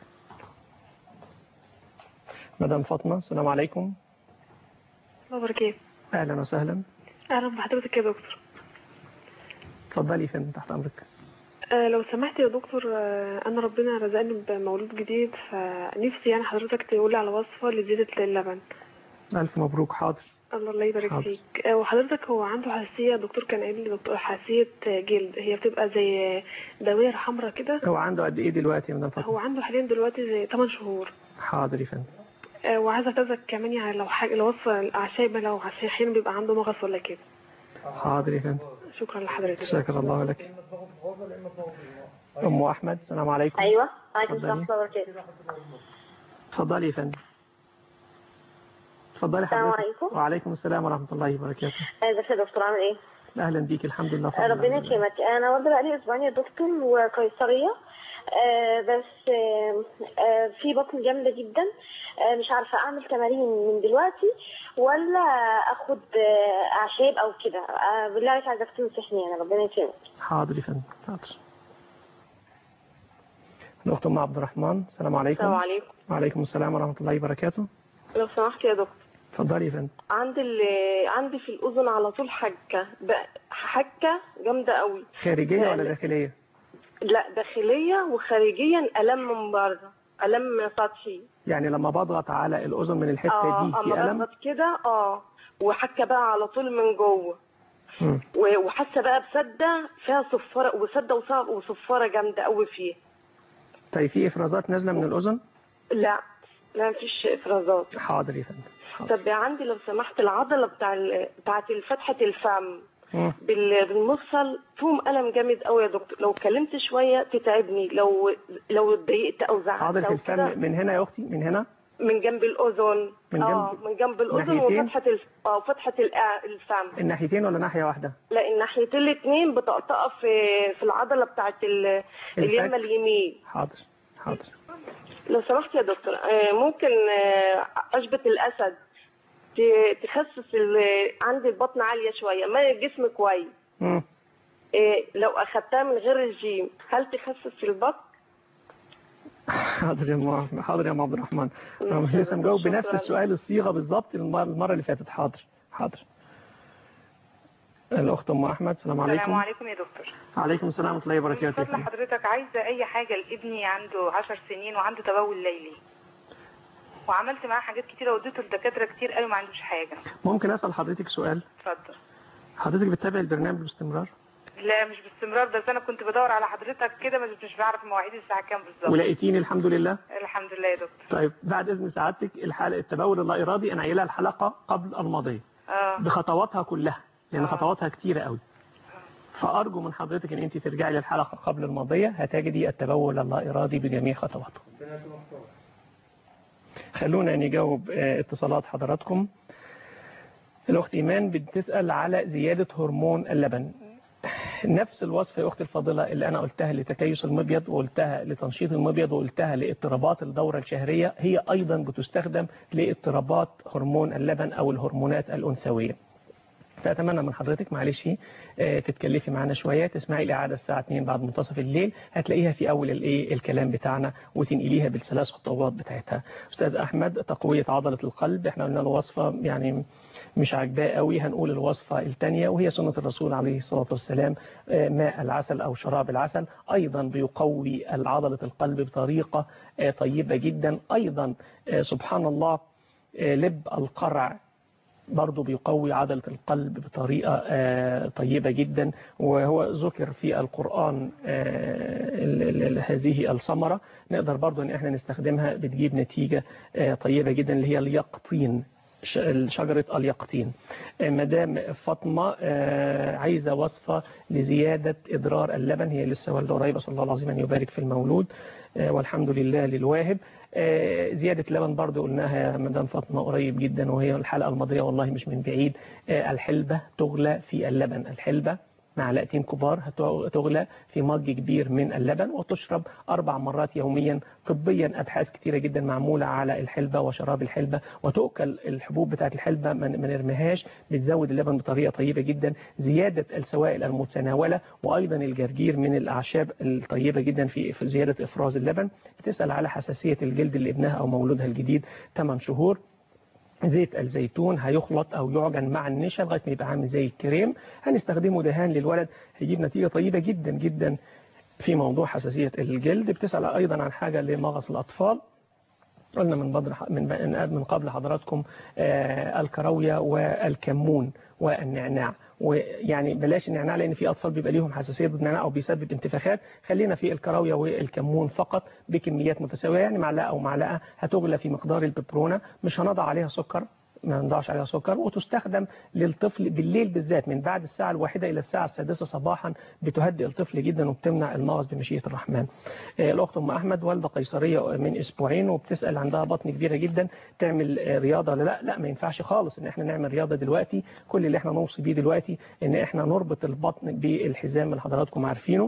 Speaker 1: مدام فاطمة السلام عليكم
Speaker 8: الله وبركاته
Speaker 1: اهلا وسهلا
Speaker 8: اهلا بحضرتك يا دكتور
Speaker 1: اتفضلي يا فندم تحت امرك
Speaker 8: آه لو سمحت يا دكتور آه انا ربنا رزقني بمولود جديد فنفسي يعني حضرتك تقولي على وصفه لزياده اللبن
Speaker 1: الف مبروك حاضر
Speaker 8: الله الله يبارك
Speaker 1: حاضر.
Speaker 8: فيك آه وحضرتك هو عنده حساسيه دكتور كان قايل لي دكتور حساسيه جلد هي بتبقى زي دوائر حمراء كده
Speaker 1: هو عنده قد ايه دلوقتي يا مدام
Speaker 8: هو
Speaker 1: فاطمة
Speaker 8: عنده حاليا دلوقتي زي 8 شهور
Speaker 1: حاضر يا فندم
Speaker 8: آه وعايزه اتذكر كمان يعني لو حاجه لو وصفه الاعشاب لو عشان احيانا بيبقى عنده مغص ولا كده
Speaker 1: حاضر يا فندم
Speaker 8: شكرا لحضرتك
Speaker 1: شكر الله لك ام احمد السلام عليكم
Speaker 9: ايوه عليكم السلام
Speaker 1: اتفضلي.
Speaker 9: ورحمه الله وبركاته
Speaker 1: اتفضلي يا فندم اتفضلي
Speaker 9: السلام
Speaker 1: حضرتك
Speaker 9: عليكم.
Speaker 1: وعليكم السلام ورحمة الله وبركاته
Speaker 9: ازيك يا دكتور عامل ايه؟
Speaker 1: اهلا بيك الحمد لله
Speaker 9: آه،
Speaker 1: فضل
Speaker 9: ربنا
Speaker 1: الله.
Speaker 9: يكرمك انا برضه بقالي اسبوعين يا دكتور وقيصريه آه بس آه آه في بطن جامده جدا آه مش عارفه اعمل تمارين من دلوقتي ولا اخد آه اعشاب او كده آه بالله عليك عايزك تنصحني انا ربنا يكرمك
Speaker 1: حاضر يا فندم حاضر الأخت أم عبد الرحمن السلام عليكم
Speaker 10: السلام عليكم
Speaker 1: وعليكم السلام ورحمة الله وبركاته
Speaker 10: لو سمحت يا دكتور
Speaker 1: اتفضلي يا فندم
Speaker 10: عندي ال- عندي في الاذن على طول حكه ده حكه جامده قوي
Speaker 1: خارجية ولا
Speaker 10: لا.
Speaker 1: داخلية
Speaker 10: لا داخليه وخارجيا الم من بره الم سطحي
Speaker 1: يعني لما بضغط على الأذن من الحتة
Speaker 10: اه
Speaker 1: دي في
Speaker 10: اما
Speaker 1: ألم
Speaker 10: بضغط كده اه وحكه بقى على طول من جوه
Speaker 1: مم.
Speaker 10: و- وحاسه بقى بسده فيها صفاره وسده وص- وصفاره جامده قوي فيه
Speaker 1: طيب في إفرازات نازلة من الأذن
Speaker 10: لا لا مفيش افرازات
Speaker 1: حاضر يا فندم حاضر.
Speaker 10: طب عندي لو سمحت العضله بتاع ال- بتاعت فتحه الفم
Speaker 1: مم.
Speaker 10: بال- بالمفصل فيهم الم جامد قوي يا دكتور لو اتكلمت شويه تتعبني لو لو اتضايقت او زعلت
Speaker 1: حاضر في
Speaker 10: او كده
Speaker 1: الفم من هنا يا أختي من هنا
Speaker 10: من جنب الاذن
Speaker 1: من
Speaker 10: اه
Speaker 1: جنب-
Speaker 10: من جنب الاذن
Speaker 1: ناحيتين؟
Speaker 10: وفتحه الف... اه فتحه الأ- الفم
Speaker 1: الناحيتين ولا ناحية واحدة
Speaker 10: لا الناحيتين الاثنين بطقطقه في في العضله بتاعت ال- اليمه اليمين
Speaker 1: حاضر حاضر
Speaker 10: لو سمحت يا دكتور آه، ممكن آه، عشبة الأسد ت- تخسس ال- عندي البطن عالية شوية ما الجسم كويس
Speaker 1: مم.
Speaker 10: آه، لو أخدتها من غير الجيم هل تخسس البطن؟
Speaker 1: حاضر يا ام حاضر يا ام عبد الرحمن انا
Speaker 10: ماشي يا
Speaker 1: لسه
Speaker 10: دكتور،
Speaker 1: مجاوب
Speaker 10: شكراً.
Speaker 1: بنفس السؤال الصيغه بالظبط المره المرة اللي فاتت حاضر حاضر الاخت ام احمد السلام عليكم
Speaker 11: السلام عليكم يا دكتور
Speaker 1: عليكم السلام ورحمه الله
Speaker 11: من
Speaker 1: وبركاته
Speaker 11: فضل حضرتك عايزة أي حاجة لابني عنده عشر سنين وعنده تبول ليلي وعملت معاه حاجات كتيرة وديته لدكاترة كتير قالوا ما عندوش حاجة
Speaker 1: ممكن اسال حضرتك سؤال
Speaker 11: اتفضل
Speaker 1: حضرتك بتتابع البرنامج باستمرار
Speaker 11: لا مش باستمرار بس أنا كنت بدور على حضرتك كده بس مش بعرف مواعيد الساعة كام بالظبط
Speaker 1: ولقيتيني الحمد لله
Speaker 11: الحمد لله يا دكتور
Speaker 1: طيب بعد اذن سعادتك الحلقه التبول اللا ارادي انا قايلها الحلقه قبل الماضيه
Speaker 11: اه
Speaker 1: بخطواتها كلها لان
Speaker 11: آه.
Speaker 1: خطواتها كتيره قوي فارجو من حضرتك ان انت ترجعي للحلقه قبل الماضيه هتجدي التبول اللا ارادي بجميع خطواته خلونا نجاوب آه، اتصالات حضراتكم الأخت إيمان بتسأل على زيادة هرمون اللبن نفس الوصفة يا أختي الفاضلة اللي أنا قلتها لتكيس المبيض وقلتها لتنشيط المبيض وقلتها لاضطرابات الدورة الشهرية هي أيضا بتستخدم لاضطرابات هرمون اللبن أو الهرمونات الأنثوية فأتمنى من حضرتك معلش آه، تتكلفي معانا شوية تسمعي الإعادة الساعة 2 بعد منتصف الليل هتلاقيها في أول الإيه الكلام بتاعنا وتنقليها بالثلاث خطوات بتاعتها أستاذ أحمد تقوية عضلة القلب احنا قلنا له وصفة يعني مش عاجباه قوي هنقول الوصفة الثانية وهي سنة الرسول عليه الصلاة والسلام آه، ماء العسل أو شراب العسل أيضا بيقوي عضلة القلب بطريقة آه، طيبة جدا أيضا آه، سبحان الله آه، لب القرع برضه بيقوي عضلة القلب بطريقة آه، طيبة جدا وهو ذكر في القرآن آه، ال- ال- ال- هذه الثمرة نقدر برضه ان احنا نستخدمها بتجيب نتيجة آه، طيبة جدا اللي هي اليقطين ش- شجرة اليقطين آه، مدام فاطمة آه، عايزة وصفة لزيادة إضرار اللبن هي لسه والدة قريبة صلى الله العظيم أن يبارك في المولود آه، والحمد لله للواهب آه، زيادة لبن برضو قلناها يا مدام فاطمة قريب جدا وهي الحلقة الماضية والله مش من بعيد آه، الحلبة تغلى في اللبن الحلبة معلقتين كبار هتغلى في مج كبير من اللبن وتشرب أربع مرات يوميا طبيا أبحاث كتيرة جدا معمولة على الحلبة وشراب الحلبة وتؤكل الحبوب بتاعت الحلبة ما ما نرميهاش بتزود اللبن بطريقة طيبة جدا زيادة السوائل المتناولة وأيضا الجرجير من الأعشاب الطيبة جدا في في زيادة إفراز اللبن بتسأل على حساسية الجلد لابنها أو مولودها الجديد 8 شهور زيت الزيتون هيخلط او يعجن مع النشا لغايه ما يبقى عامل زي الكريم هنستخدمه دهان للولد هيجيب نتيجه طيبه جدا جدا في موضوع حساسيه الجلد بتسال ايضا عن حاجه لمغص الاطفال قلنا من بدر من من قبل حضراتكم آه، الكراويه والكمون والنعناع ويعني بلاش النعناع لان في اطفال بيبقى ليهم حساسيه ضد النعناع او بيسبب انتفاخات خلينا في الكراويه والكمون فقط بكميات متساويه يعني معلقه او معلقه هتغلى في مقدار الببرونه مش هنضع عليها سكر ما نضعش عليها سكر وتستخدم للطفل بالليل بالذات من بعد الساعة الواحدة إلى الساعة السادسة صباحا بتهدئ الطفل جدا وبتمنع المغص بمشيئة الرحمن آه، الأخت أم أحمد والدة قيصرية من أسبوعين وبتسأل عندها بطن كبيرة جدا تعمل آه، رياضة ولا لا لا ما ينفعش خالص إن احنا نعمل رياضة دلوقتي كل اللي احنا نوصي بيه دلوقتي إن احنا نربط البطن بالحزام اللي حضراتكم عارفينه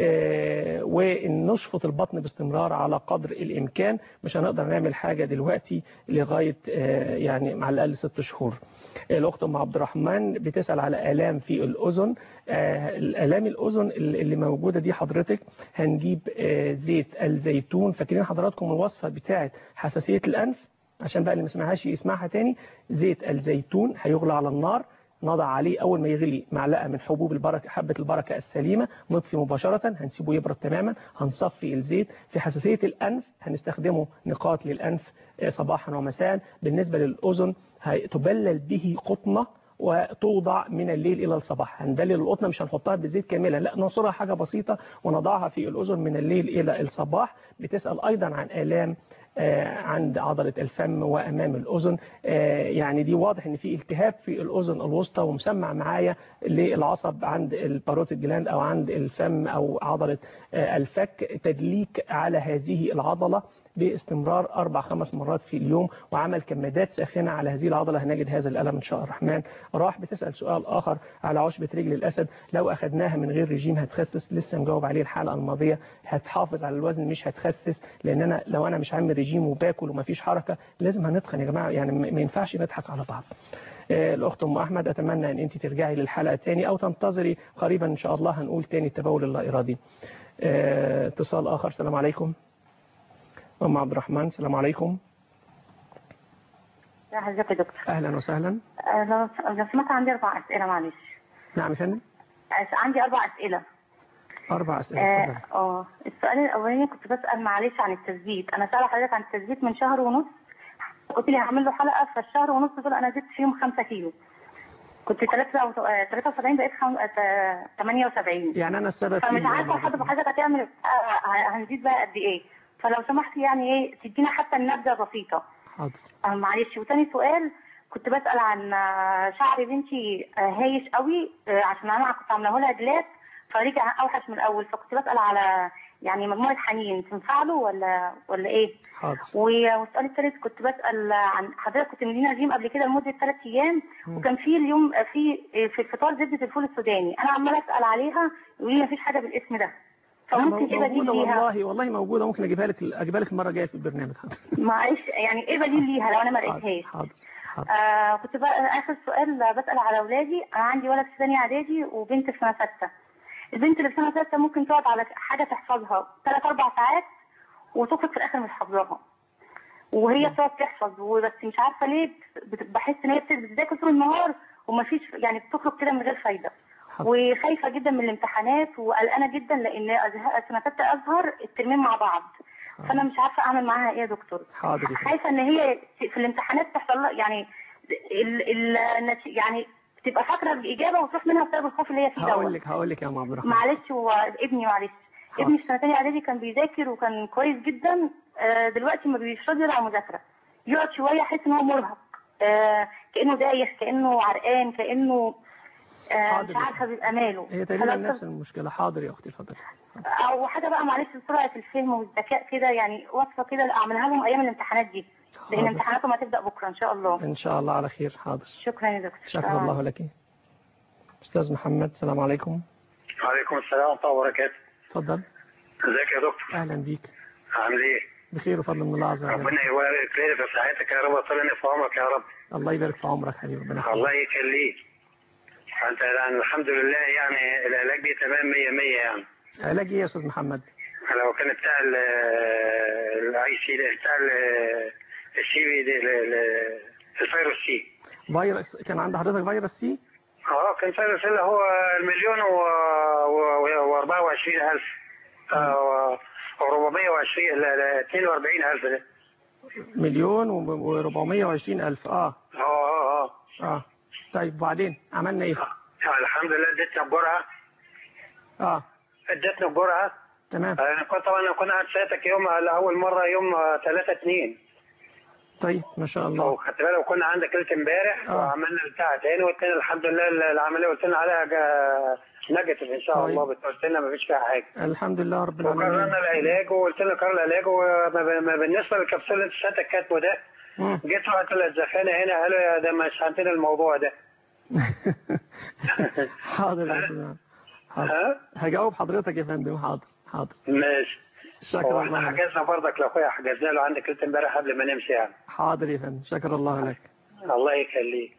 Speaker 1: آه، ونشفط البطن باستمرار على قدر الإمكان مش هنقدر نعمل حاجة دلوقتي لغاية آه، يعني على الأقل ست شهور الأخت أم عبد الرحمن بتسأل على آلام في الأذن آه، الآلام الأذن اللي موجودة دي حضرتك هنجيب آه، زيت الزيتون فاكرين حضراتكم الوصفة بتاعت حساسية الأنف عشان بقى اللي ما سمعهاش يسمعها تاني زيت الزيتون هيغلى على النار نضع عليه أول ما يغلي معلقة من حبوب البركة حبة البركة السليمة نطفي مباشرة هنسيبه يبرد تماما هنصفي الزيت في حساسية الأنف هنستخدمه نقاط للأنف آه، صباحا ومساء بالنسبة للأذن هي- تبلل به قطنة وتوضع من الليل إلى الصباح هنبلل القطنة مش هنحطها بالزيت كاملة لا ننصرها حاجة بسيطة ونضعها في الأذن من الليل إلى الصباح بتسأل أيضا عن آلام آه، عند عضلة الفم وأمام الأذن آه، يعني دي واضح ان في التهاب في الأذن الوسطى ومسمع معايا للعصب عند الباروتيد جلاند أو عند الفم أو عضلة آه، الفك تدليك على هذه العضلة باستمرار أربع خمس مرات في اليوم وعمل كمادات ساخنة على هذه العضلة هنجد هذا الألم إن شاء الرحمن راح بتسأل سؤال آخر على عشبة رجل الأسد لو أخدناها من غير رجيم هتخسس لسه مجاوب عليه الحلقة الماضية هتحافظ على الوزن مش هتخسس لأن أنا لو أنا مش عامل رجيم وباكل ومفيش حركة لازم هنتخن يا جماعة يعني ما ما ينفعش نضحك على بعض آه، الأخت أم أحمد أتمنى أن أنت ترجعي للحلقة تاني أو تنتظري قريبا إن شاء الله هنقول تاني التبول اللا إرادي آه، اتصال آخر السلام عليكم أم عبد الرحمن السلام عليكم
Speaker 12: ازيك يا دكتور
Speaker 1: أهلا وسهلا
Speaker 12: آه، لو لو سمحت عندي اربع اسئله معلش
Speaker 1: نعم يا فندم
Speaker 12: آه، عندي اربع اسئله
Speaker 1: أربع أسئلة
Speaker 12: اه
Speaker 1: اتفضل.
Speaker 12: آه، السؤال الاولاني كنت بسال معلش عن التثبيت انا سأله حضرتك عن التثبيت من شهر ونص قلت لي هعمل له حلقه فالشهر ونص دول انا زدت فيهم 5 كيلو كنت 73 بقيت خم- آه، 78
Speaker 1: يعني أنا السبب
Speaker 12: فمش
Speaker 1: فيه
Speaker 12: عارفه حضرتك حضرتك هتعمل آه، هنزيد بقى قد ايه فلو سمحت يعني ايه تدينا حتى النبذه بسيطه
Speaker 1: حاضر
Speaker 12: آه، معلش وتاني سؤال كنت بسأل عن آه، شعر بنتي آه، هايش قوي آه، عشان انا كنت عامله لها جلاس فرجع اوحش من الاول فكنت بسأل على يعني مجموعة حنين تنفع له ولا ولا ايه؟
Speaker 1: حاضر
Speaker 12: و- والسؤال الثالث كنت بسأل عن حضرتك كنت مدينا رجيم قبل كده لمدة ثلاث ايام
Speaker 1: مم.
Speaker 12: وكان في اليوم آه، في آه، في الفطار زبدة الفول السوداني انا عمالة اسأل عليها يقولوا لي مفيش حاجة بالاسم ده فممكن ايه بديل
Speaker 1: موجودة
Speaker 12: ليها؟
Speaker 1: والله والله موجودة ممكن أجيبها لك أجيبها لك المرة الجاية في البرنامج
Speaker 12: معلش يعني ايه بديل ليها لو انا ما لقيتهاش؟
Speaker 1: حاضر
Speaker 12: آه كنت بقى اخر سؤال بسال على اولادي انا عندي ولد في ثانيه اعدادي وبنت في سنه سته البنت اللي في سنه سته ممكن تقعد على حاجه تحفظها ثلاث اربع ساعات وتخرج في الاخر مش حافظاها وهي بتقعد تحفظ وبس مش عارفه ليه بت- بحس ان هي بت- بتذاكر طول النهار ومفيش يعني بتخرج كده من غير فايده وخايفه جدا من الامتحانات وقلقانه جدا لان أزه- سنه سته ازهر الترمين مع بعض فانا مش عارفه اعمل معاها ايه يا دكتور
Speaker 1: حاضر يا فندم.
Speaker 12: خايفه ان هي في الامتحانات تحصل لها يعني ال ال النتي- يعني بتبقى فاكره الاجابه وتروح منها بسبب الخوف اللي هي فيه
Speaker 1: هقول
Speaker 12: دوت
Speaker 1: لك هقول لك يا ام عبد الرحمن
Speaker 12: معلش هو ابني معلش ابني في سنه تانية اعدادي كان بيذاكر وكان كويس جدا آه، دلوقتي ما بيش راضي على المذاكره يقعد شويه يحس ان هو مرهق آه، كانه دايخ كانه عرقان كانه آه، مش
Speaker 1: حاضر.
Speaker 12: عارفه بيبقى ماله
Speaker 1: هي تقريبا
Speaker 12: فلو-
Speaker 1: نفس المشكله حاضر يا اختي اتفضلي
Speaker 12: او حاجه بقى معلش سرعه الفهم والذكاء كده يعني وصفه كده اعملها لهم ايام الامتحانات دي لان
Speaker 1: حاضر.
Speaker 12: امتحاناتهم هتبدا بكره ان شاء الله
Speaker 1: ان شاء الله على خير حاضر
Speaker 12: شكرا يا دكتور
Speaker 1: شكر
Speaker 12: آه.
Speaker 1: الله لك استاذ محمد السلام عليكم
Speaker 13: وعليكم السلام ورحمة الله وبركاته
Speaker 1: اتفضل
Speaker 13: ازيك يا دكتور
Speaker 1: اهلا بيك
Speaker 13: عامل ايه
Speaker 1: بخير وفضل من الله عز وجل
Speaker 13: ربنا يبارك لي في صحتك يا رب طولني في عمرك يا رب
Speaker 1: الله يبارك في عمرك حبيبي ربنا يخليك.
Speaker 13: الله يخليك انت يعني الحمد لله يعني العلاج دي تمام 100 100 يعني
Speaker 1: علاج ايه يا استاذ محمد
Speaker 13: لو كان بتاع الاي سي بتاع السي في دي ال- ال- الفيروس سي
Speaker 1: فيروس كان عند حضرتك فيروس سي
Speaker 13: اه كان فيروس اللي هو المليون و و- و 24 الف و 420 لا لا 42 الف ده
Speaker 1: مليون و420 الف اه
Speaker 13: اه اه اه
Speaker 1: اه طيب وبعدين عملنا ايه
Speaker 13: آه، الحمد لله اديتنا الجرعه
Speaker 1: اه
Speaker 13: اديتنا الجرعه
Speaker 1: تمام
Speaker 13: انا كنت طبعا انا كنت قاعد ساعتك يوم لاول مره يوم 3 2
Speaker 1: طيب ما شاء الله
Speaker 13: خدت بالك وكنا عندك ليله امبارح
Speaker 1: آه.
Speaker 13: وعملنا بتاع تاني والتاني الحمد لله العمليه قلت لنا عليها جا- نيجاتيف ان شاء
Speaker 1: طيب.
Speaker 13: الله بت- قلت لنا ما فيش فيها حاجه
Speaker 1: الحمد لله رب العالمين
Speaker 13: وقررنا العلاج وقلت لنا قرر العلاج وبالنسبه للكبسوله اللي انت ساعتك كاتبه ده
Speaker 1: مم.
Speaker 13: جيت رحت للزخانه هنا قالوا يا ده مش عندنا الموضوع ده
Speaker 1: حاضر يا استاذ محمد. حاضر
Speaker 13: ها؟
Speaker 1: هجاوب حضرتك يا فندم حاضر حاضر
Speaker 13: ماشي
Speaker 1: شكر
Speaker 13: هو
Speaker 1: الله
Speaker 13: احنا
Speaker 1: لك
Speaker 13: حجزنا برضك لاخويا حجزنا له عندك ليله امبارح قبل ما نمشي يعني
Speaker 1: حاضر يا فندم شكر الله لك
Speaker 13: الله يخليك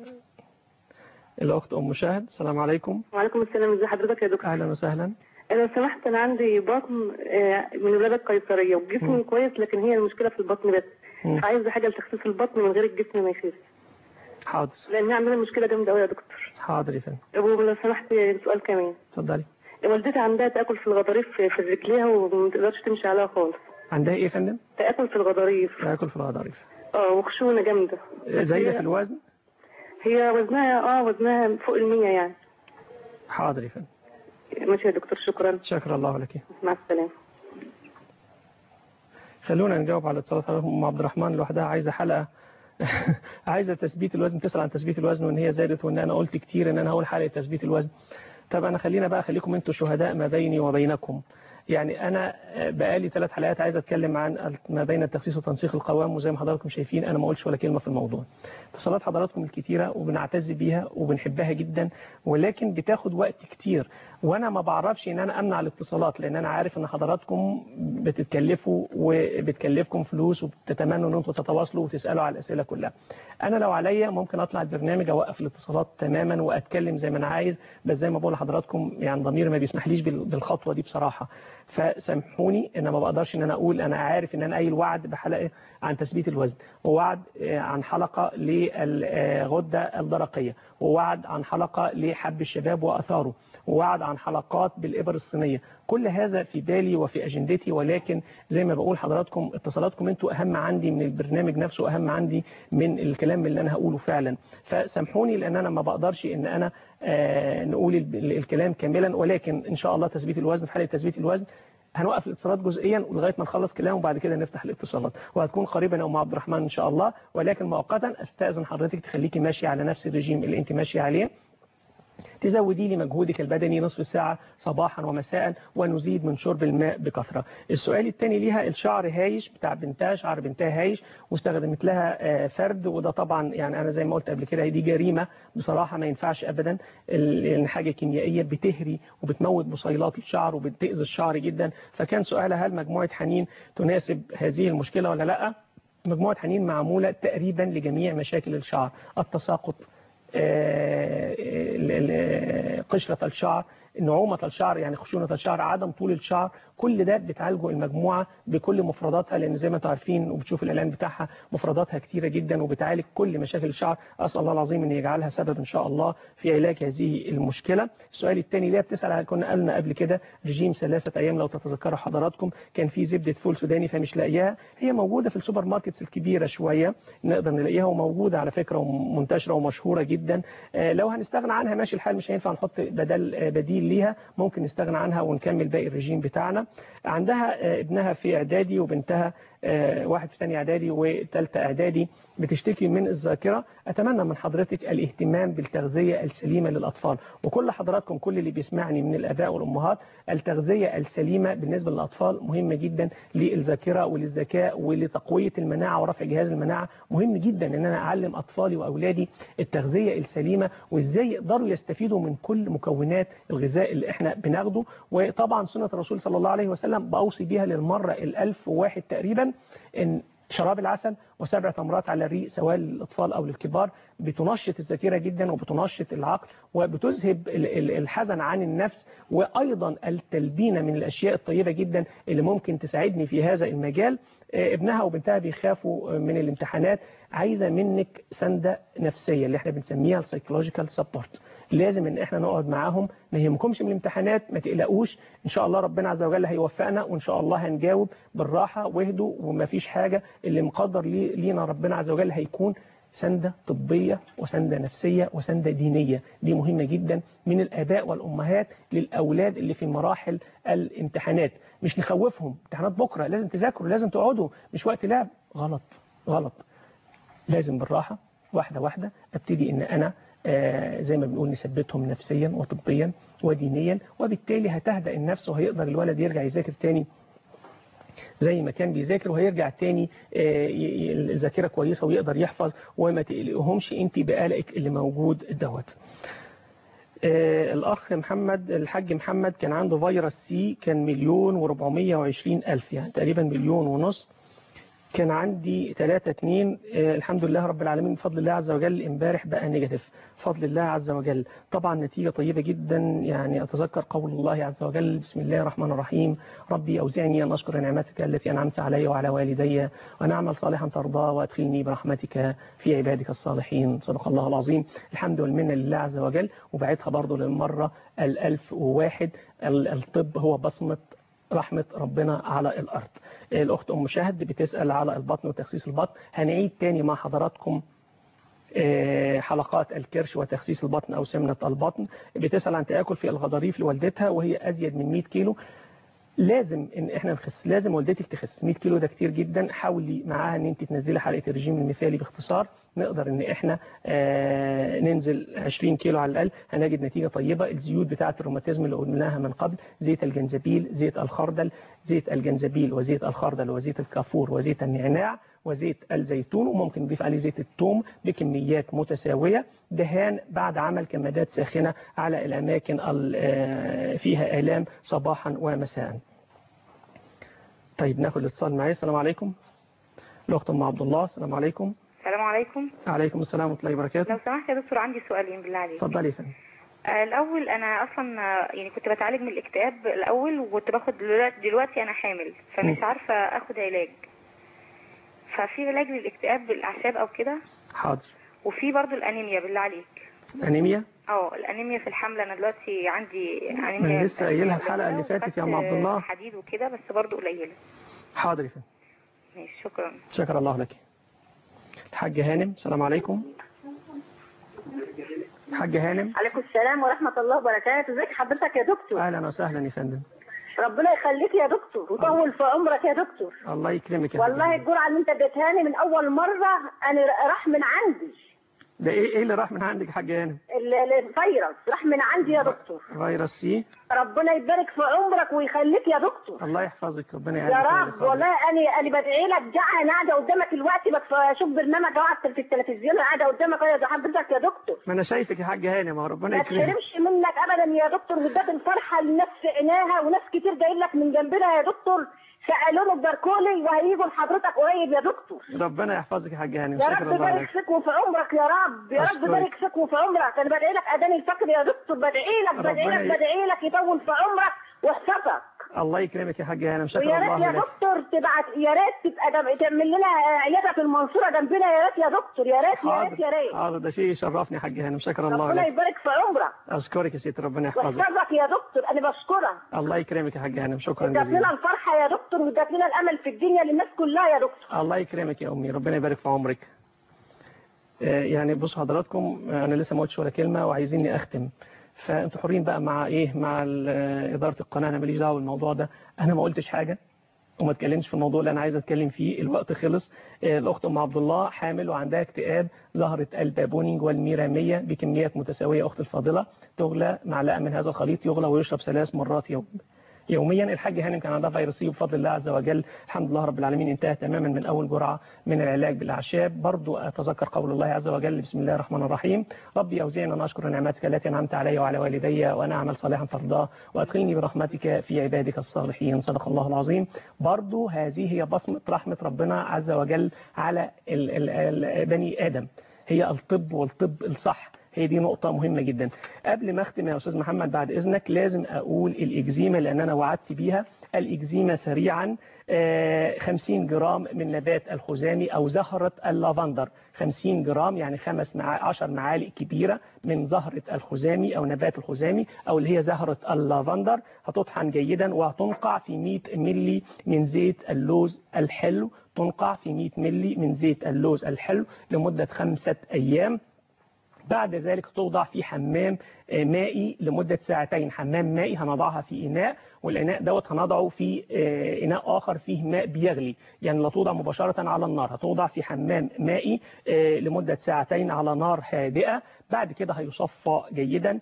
Speaker 1: الاخت ام شاهد السلام عليكم
Speaker 14: وعليكم السلام ازي حضرتك يا دكتور
Speaker 1: اهلا وسهلا
Speaker 14: لو سمحت انا عندي بطن آه، من ولاده قيصريه وجسمي كويس لكن هي المشكله في البطن بس
Speaker 1: مم.
Speaker 14: عايزه حاجه لتخسيس البطن من غير الجسم ما يخس
Speaker 1: حاضر
Speaker 14: لان عندنا مشكله جامده قوي يا دكتور
Speaker 1: حاضر يا فندم
Speaker 14: ولو سمحت سؤال كمان
Speaker 1: اتفضلي
Speaker 14: والدتي عندها تاكل في الغضاريف في في رجليها وما تقدرش تمشي عليها خالص
Speaker 1: عندها ايه يا فندم
Speaker 14: تاكل في الغضاريف
Speaker 1: تاكل في الغضاريف
Speaker 14: اه وخشونه جامده
Speaker 1: زايده
Speaker 14: هي-
Speaker 1: في الوزن
Speaker 14: هي وزنها اه وزنها فوق المية يعني
Speaker 1: حاضر يا فندم
Speaker 14: ماشي يا دكتور شكرا
Speaker 1: شكر الله لك
Speaker 14: مع السلامه
Speaker 1: خلونا نجاوب على اتصالات حضرتك ام عبد الرحمن لوحدها عايزه حلقه عايزه تثبيت الوزن تسال عن تثبيت الوزن وان هي زادت وان انا قلت كتير ان انا هقول حلقه تثبيت الوزن طب انا خلينا بقى خليكم انتوا شهداء ما بيني وبينكم يعني انا بقالي ثلاث حلقات عايز اتكلم عن ما بين التخسيس وتنسيق القوام وزي ما حضراتكم شايفين انا ما قلتش ولا كلمه في الموضوع اتصالات حضراتكم الكتيره وبنعتز بيها وبنحبها جدا ولكن بتاخد وقت كتير وانا ما بعرفش ان انا امنع الاتصالات لان انا عارف ان حضراتكم بتتكلفوا وبتكلفكم فلوس وبتتمنوا ان انتم تتواصلوا وتسالوا على الاسئله كلها انا لو عليا ممكن اطلع البرنامج اوقف الاتصالات تماما واتكلم زي ما انا عايز بس زي ما بقول لحضراتكم يعني ضميري ما بيسمحليش بال- بالخطوه دي بصراحه فسامحوني ان ما بقدرش ان انا اقول انا عارف ان انا قايل وعد بحلقه عن تثبيت الوزن ووعد آه، عن حلقه للغده الدرقيه ووعد عن حلقه لحب الشباب واثاره ووعد عن حلقات بالإبر الصينية كل هذا في بالي وفي أجندتي ولكن زي ما بقول حضراتكم اتصالاتكم انتوا أهم عندي من البرنامج نفسه أهم عندي من الكلام اللي أنا هقوله فعلا فسامحوني لأن أنا ما بقدرش إن أنا آه نقول ال- الكلام كاملا ولكن إن شاء الله تثبيت الوزن في حالة تثبيت الوزن هنوقف الاتصالات جزئيا ولغايه ما نخلص كلام وبعد كده نفتح الاتصالات وهتكون قريبا يا ام عبد الرحمن ان شاء الله ولكن مؤقتا استاذن حضرتك تخليكي ماشيه على نفس الرجيم اللي انت ماشيه عليه تزودي لي مجهودك البدني نصف ساعة صباحا ومساء ونزيد من شرب الماء بكثرة السؤال الثاني ليها الشعر هايش بتاع بنتها شعر بنتها هايش واستخدمت لها آه، فرد وده طبعا يعني أنا زي ما قلت قبل كده دي جريمة بصراحة ما ينفعش أبدا ال- لأن حاجة كيميائية بتهري وبتموت بصيلات الشعر وبتأذي الشعر جدا فكان سؤالها هل مجموعة حنين تناسب هذه المشكلة ولا لا مجموعة حنين معمولة تقريبا لجميع مشاكل الشعر التساقط آه، ال- ال- قشرة الشعر نعومة الشعر يعني خشونة الشعر عدم طول الشعر كل ده بتعالجه المجموعة بكل مفرداتها لأن زي ما انتم عارفين وبتشوف الإعلان بتاعها مفرداتها كتيرة جدا وبتعالج كل مشاكل الشعر أسأل الله العظيم أن يجعلها سبب إن شاء الله في علاج هذه المشكلة السؤال الثاني اللي هي بتسأل كنا قلنا قبل كده رجيم ثلاثة أيام لو تتذكروا حضراتكم كان في زبدة فول سوداني فمش لاقياها هي موجودة في السوبر ماركتس الكبيرة شوية نقدر نلاقيها وموجودة على فكرة ومنتشرة ومشهورة جدا لو هنستغنى عنها ماشي الحال مش هينفع نحط بدل بديل ليها ممكن نستغنى عنها ونكمل باقي الرجيم بتاعنا عندها ابنها في اعدادي وبنتها واحد في ثاني اعدادي وثالثه اعدادي بتشتكي من الذاكره اتمنى من حضرتك الاهتمام بالتغذيه السليمه للاطفال وكل حضراتكم كل اللي بيسمعني من الاباء والامهات التغذيه السليمه بالنسبه للاطفال مهمه جدا للذاكره وللذكاء ولتقويه المناعه ورفع جهاز المناعه مهم جدا ان انا اعلم اطفالي واولادي التغذيه السليمه وازاي يقدروا يستفيدوا من كل مكونات الغذاء اللي احنا بناخده وطبعا سنه الرسول صلى الله عليه وسلم باوصي بيها للمره الألف وواحد تقريبا ان شراب العسل وسبع تمرات على الريق سواء للأطفال أو للكبار بتنشط الذاكرة جدا وبتنشط العقل وبتذهب الحزن عن النفس وأيضا التلبينة من الأشياء الطيبة جدا اللي ممكن تساعدني في هذا المجال ابنها وبنتها بيخافوا من الامتحانات عايزة منك سندة نفسية اللي احنا بنسميها السايكولوجيكال سبورت لازم ان احنا نقعد معاهم ما يهمكمش من الامتحانات ما تقلقوش ان شاء الله ربنا عز وجل هيوفقنا وان شاء الله هنجاوب بالراحة واهدوا وما فيش حاجة اللي مقدر لينا ربنا عز وجل هيكون سندة طبية وسندة نفسية وسندة دينية دي مهمة جدا من الآباء والأمهات للأولاد اللي في مراحل الامتحانات مش نخوفهم امتحانات بكرة لازم تذاكروا لازم تقعدوا مش وقت لعب غلط غلط لازم بالراحة واحدة واحدة ابتدي ان انا آه زي ما بنقول نثبتهم نفسيا وطبيا ودينيا وبالتالي هتهدأ النفس وهيقدر الولد يرجع يذاكر تاني زي ما كان بيذاكر وهيرجع تاني آه الذاكرة كويسة ويقدر يحفظ وما تقلقهمش انت بقلقك اللي موجود دوت آه الأخ محمد الحاج محمد كان عنده فيروس سي كان مليون وربعمية وعشرين ألف يعني تقريبا مليون ونص كان عندي 3 2 آه الحمد لله رب العالمين بفضل الله عز وجل امبارح بقى نيجاتيف بفضل الله عز وجل طبعا نتيجة طيبة جدا يعني أتذكر قول الله عز وجل بسم الله الرحمن الرحيم ربي أوزعني أن أشكر نعمتك التي أنعمت علي وعلى والدي وأن أعمل صالحا ترضاه وأدخلني برحمتك في عبادك الصالحين صدق الله العظيم الحمد والمنة لله عز وجل وبعتها برضو للمرة الألف وواحد الطب هو بصمة رحمة ربنا على الأرض الأخت أم شهد بتسأل على البطن وتخسيس البطن هنعيد تاني مع حضراتكم حلقات الكرش وتخسيس البطن أو سمنة البطن بتسأل عن تآكل في الغضاريف لوالدتها وهي أزيد من 100 كيلو لازم ان احنا نخس لازم والدتك تخس 100 كيلو ده كتير جدا حاولي معاها ان انت تنزلي حلقه الرجيم المثالي باختصار نقدر ان احنا آه ننزل 20 كيلو على الاقل هنجد نتيجه طيبه الزيوت بتاعه الروماتيزم اللي قلناها من قبل زيت الجنزبيل زيت الخردل زيت الجنزبيل وزيت الخردل وزيت الكافور وزيت النعناع وزيت الزيتون وممكن نضيف عليه زيت الثوم بكميات متساوية دهان بعد عمل كمادات ساخنة على الأماكن فيها آلام صباحا ومساء طيب ناخد الاتصال معي السلام عليكم الأخت أم عبد الله السلام عليكم
Speaker 15: السلام عليكم
Speaker 1: عليكم السلام ورحمة الله وبركاته
Speaker 15: لو سمحت يا دكتور عندي سؤالين بالله عليك
Speaker 1: اتفضلي يا فندم
Speaker 15: آه الأول أنا أصلا يعني كنت بتعالج من الاكتئاب الأول وكنت باخد دلوقتي, دلوقتي أنا حامل فمش
Speaker 1: م.
Speaker 15: عارفة أخد علاج ففي علاج للاكتئاب بالأعشاب أو كده
Speaker 1: حاضر
Speaker 15: وفي برضو الأنيميا بالله عليك
Speaker 1: أنيميا
Speaker 15: اه الأنيميا في الحمل أنا دلوقتي عندي
Speaker 1: من
Speaker 15: أنيميا
Speaker 1: لسه قايلها الحلقة اللي فاتت يا أم عبد الله
Speaker 15: حديد وكده بس برضو قليلة
Speaker 1: حاضر يا فندم
Speaker 15: ماشي شكرا
Speaker 1: شكر الله لك الحاج هانم السلام عليكم الحاج هانم
Speaker 16: عليكم السلام ورحمة الله وبركاته ازيك حضرتك يا دكتور
Speaker 1: أهلا وسهلا يا فندم
Speaker 16: ربنا يخليك يا دكتور وطول في عمرك يا دكتور
Speaker 1: الله يكرمك يا
Speaker 16: والله
Speaker 1: فندم.
Speaker 16: الجرعة اللي انت اديتهاني من اول مرة انا راح من عندي
Speaker 1: ده ايه ايه اللي راح من عندك يا حاج هانم
Speaker 16: ال- ال- الفيروس راح من عندي يا دكتور
Speaker 1: فيروس سي
Speaker 16: ربنا يبارك في عمرك ويخليك يا دكتور
Speaker 1: الله يحفظك ربنا
Speaker 16: يا
Speaker 1: يعزك
Speaker 16: رب
Speaker 1: ويرفعك.
Speaker 16: والله انا انا بدعي لك جعان انا قاعده قدامك دلوقتي بشوف برنامج قاعد في التلفزيون انا قاعده قدامك يا حضرتك يا دكتور
Speaker 1: ما انا شايفك يا حاج هانم أهو، ربنا
Speaker 16: ما
Speaker 1: يكرمك
Speaker 16: تحرمش منك ابدا يا دكتور وده الفرحه اللي الناس في عيناها وناس كتير جايين لك من جنبنا يا دكتور سالهم باركولي وهيجوا لحضرتك قريب يا دكتور
Speaker 1: ربنا يحفظك يا حاج هانم
Speaker 16: يا
Speaker 1: شكرا
Speaker 16: رب
Speaker 1: الله
Speaker 16: يبارك
Speaker 1: لك
Speaker 16: فيك وفي عمرك يا رب يا رب
Speaker 1: أشكرك.
Speaker 16: يبارك فيك وفي عمرك انا بدعي لك اذان الفجر يا دكتور بدعي لك بدعي
Speaker 1: ربنا
Speaker 16: لك
Speaker 1: ي-
Speaker 16: بدعي لك يطول في عمرك ويحفظك
Speaker 1: الله يكرمك يا حاج هانم
Speaker 16: ويا
Speaker 1: شكرا
Speaker 16: ريت
Speaker 1: الله
Speaker 16: يا
Speaker 1: لك
Speaker 16: دكتور تبعت يا ريت تبقى دم... تعمل لنا عياده في المنصوره جنبنا يا ريت يا دكتور يا ريت يا ريت يا ريت
Speaker 1: حاضر ده شيء يشرفني يا حاج هانم شكرا الله
Speaker 16: ربنا
Speaker 1: لك
Speaker 16: يبارك في عمرك
Speaker 1: اشكرك يا ستي ربنا يحفظك
Speaker 16: ويحفظك يا دكتور انا بشكرك
Speaker 1: الله يكرمك يا حاج هانم شكرا
Speaker 16: ادت
Speaker 1: جزيلا
Speaker 16: لنا الفرحه يا دكتور وادت لنا الامل في الدنيا للناس كلها يا دكتور
Speaker 1: الله يكرمك يا امي ربنا يبارك في عمرك آه، يعني بص حضراتكم آه، انا لسه ما قلتش ولا كلمه وعايزيني اختم فانتوا حرين بقى مع ايه مع ال- آه، اداره القناه انا ماليش دعوه بالموضوع ده انا ما قلتش حاجه وما اتكلمش في الموضوع اللي انا عايز اتكلم فيه الوقت خلص آه، الاخت ام عبد الله حامل وعندها اكتئاب ظهرت البابونينج والميراميه بكميات متساويه اخت الفاضله تغلى معلقه من هذا الخليط يغلى ويشرب ثلاث مرات يوم يوميا الحاج هانم كان عندها فيروس سي بفضل الله عز وجل الحمد لله رب العالمين انتهى تماما من اول جرعه من العلاج بالاعشاب برضو اتذكر قول الله عز وجل بسم الله الرحمن الرحيم ربي اوزعني ان اشكر نعمتك التي انعمت علي وعلى والدي وانا اعمل صالحا ترضاه وادخلني برحمتك في عبادك الصالحين صدق الله العظيم برضو هذه هي بصمه رحمه ربنا عز وجل على ال ال ال بني ادم هي الطب والطب الصح هي دي نقطة مهمة جدا قبل ما اختم يا أستاذ محمد بعد إذنك لازم أقول الإكزيما لأن أنا وعدت بيها الإكزيما سريعا آه، 50 جرام من نبات الخزامي أو زهرة اللافندر 50 جرام يعني خمس مع 10 معالق كبيرة من زهرة الخزامي أو نبات الخزامي أو اللي هي زهرة اللافندر هتطحن جيدا وهتنقع في 100 ملي من زيت اللوز الحلو تنقع في 100 ملي من زيت اللوز الحلو لمدة خمسة أيام بعد ذلك توضع في حمام آه، مائي لمدة ساعتين حمام مائي هنضعها في إناء والإناء دوت هنضعه في آه، إناء آخر فيه ماء بيغلي يعني لا توضع مباشرة على النار هتوضع في حمام مائي آه، لمدة ساعتين على نار هادئة بعد كده هيصفى جيدا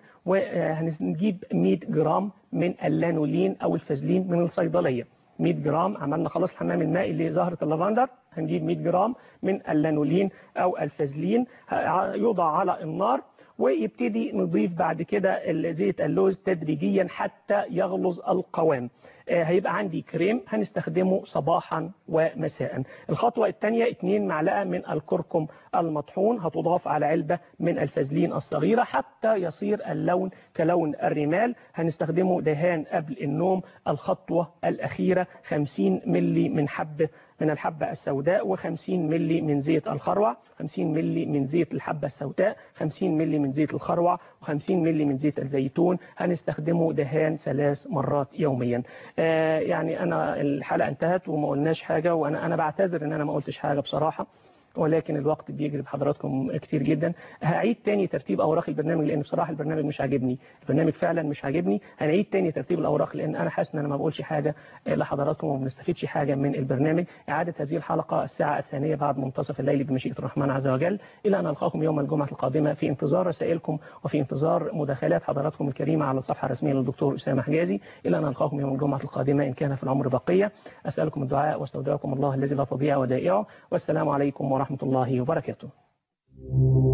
Speaker 1: وهنجيب 100 جرام من اللانولين أو الفازلين من الصيدلية 100 جرام عملنا خلاص الحمام المائي اللي زهرة اللافندر هنجيب 100 جرام من اللانولين أو الفازلين ه- يوضع على النار ويبتدي نضيف بعد كده ال- زيت اللوز تدريجيا حتى يغلظ القوام آه، هيبقى عندي كريم هنستخدمه صباحا ومساء الخطوة الثانية 2 معلقة من الكركم المطحون هتضاف على علبة من الفازلين الصغيرة حتى يصير اللون كلون الرمال هنستخدمه دهان قبل النوم الخطوة الأخيرة 50 ملي من حبة من الحبة السوداء و50 ملي من زيت الخروع 50 ملي من زيت الحبة السوداء 50 ملي من زيت الخروع و50 ملي من زيت الزيتون هنستخدمه دهان ثلاث مرات يوميا آه يعني أنا الحلقة انتهت وما قلناش حاجة وأنا أنا بعتذر إن أنا ما قلتش حاجة بصراحة ولكن الوقت بيجري بحضراتكم كتير جدا هعيد تاني ترتيب اوراق البرنامج لان بصراحه البرنامج مش عاجبني البرنامج فعلا مش عاجبني هنعيد تاني ترتيب الاوراق لان انا حاسس ان انا ما بقولش حاجه لحضراتكم وما بنستفيدش حاجه من البرنامج اعاده هذه الحلقه الساعه الثانيه بعد منتصف الليل بمشيئه الرحمن عز وجل الى ان القاكم يوم الجمعه القادمه في انتظار رسائلكم وفي انتظار مداخلات حضراتكم الكريمه على الصفحه الرسميه للدكتور اسامه حجازي الى ان القاكم يوم الجمعه القادمه ان كان في العمر بقيه اسالكم الدعاء واستودعكم الله الذي لا تضيع ودائعه والسلام عليكم ورحمه الله وبركاته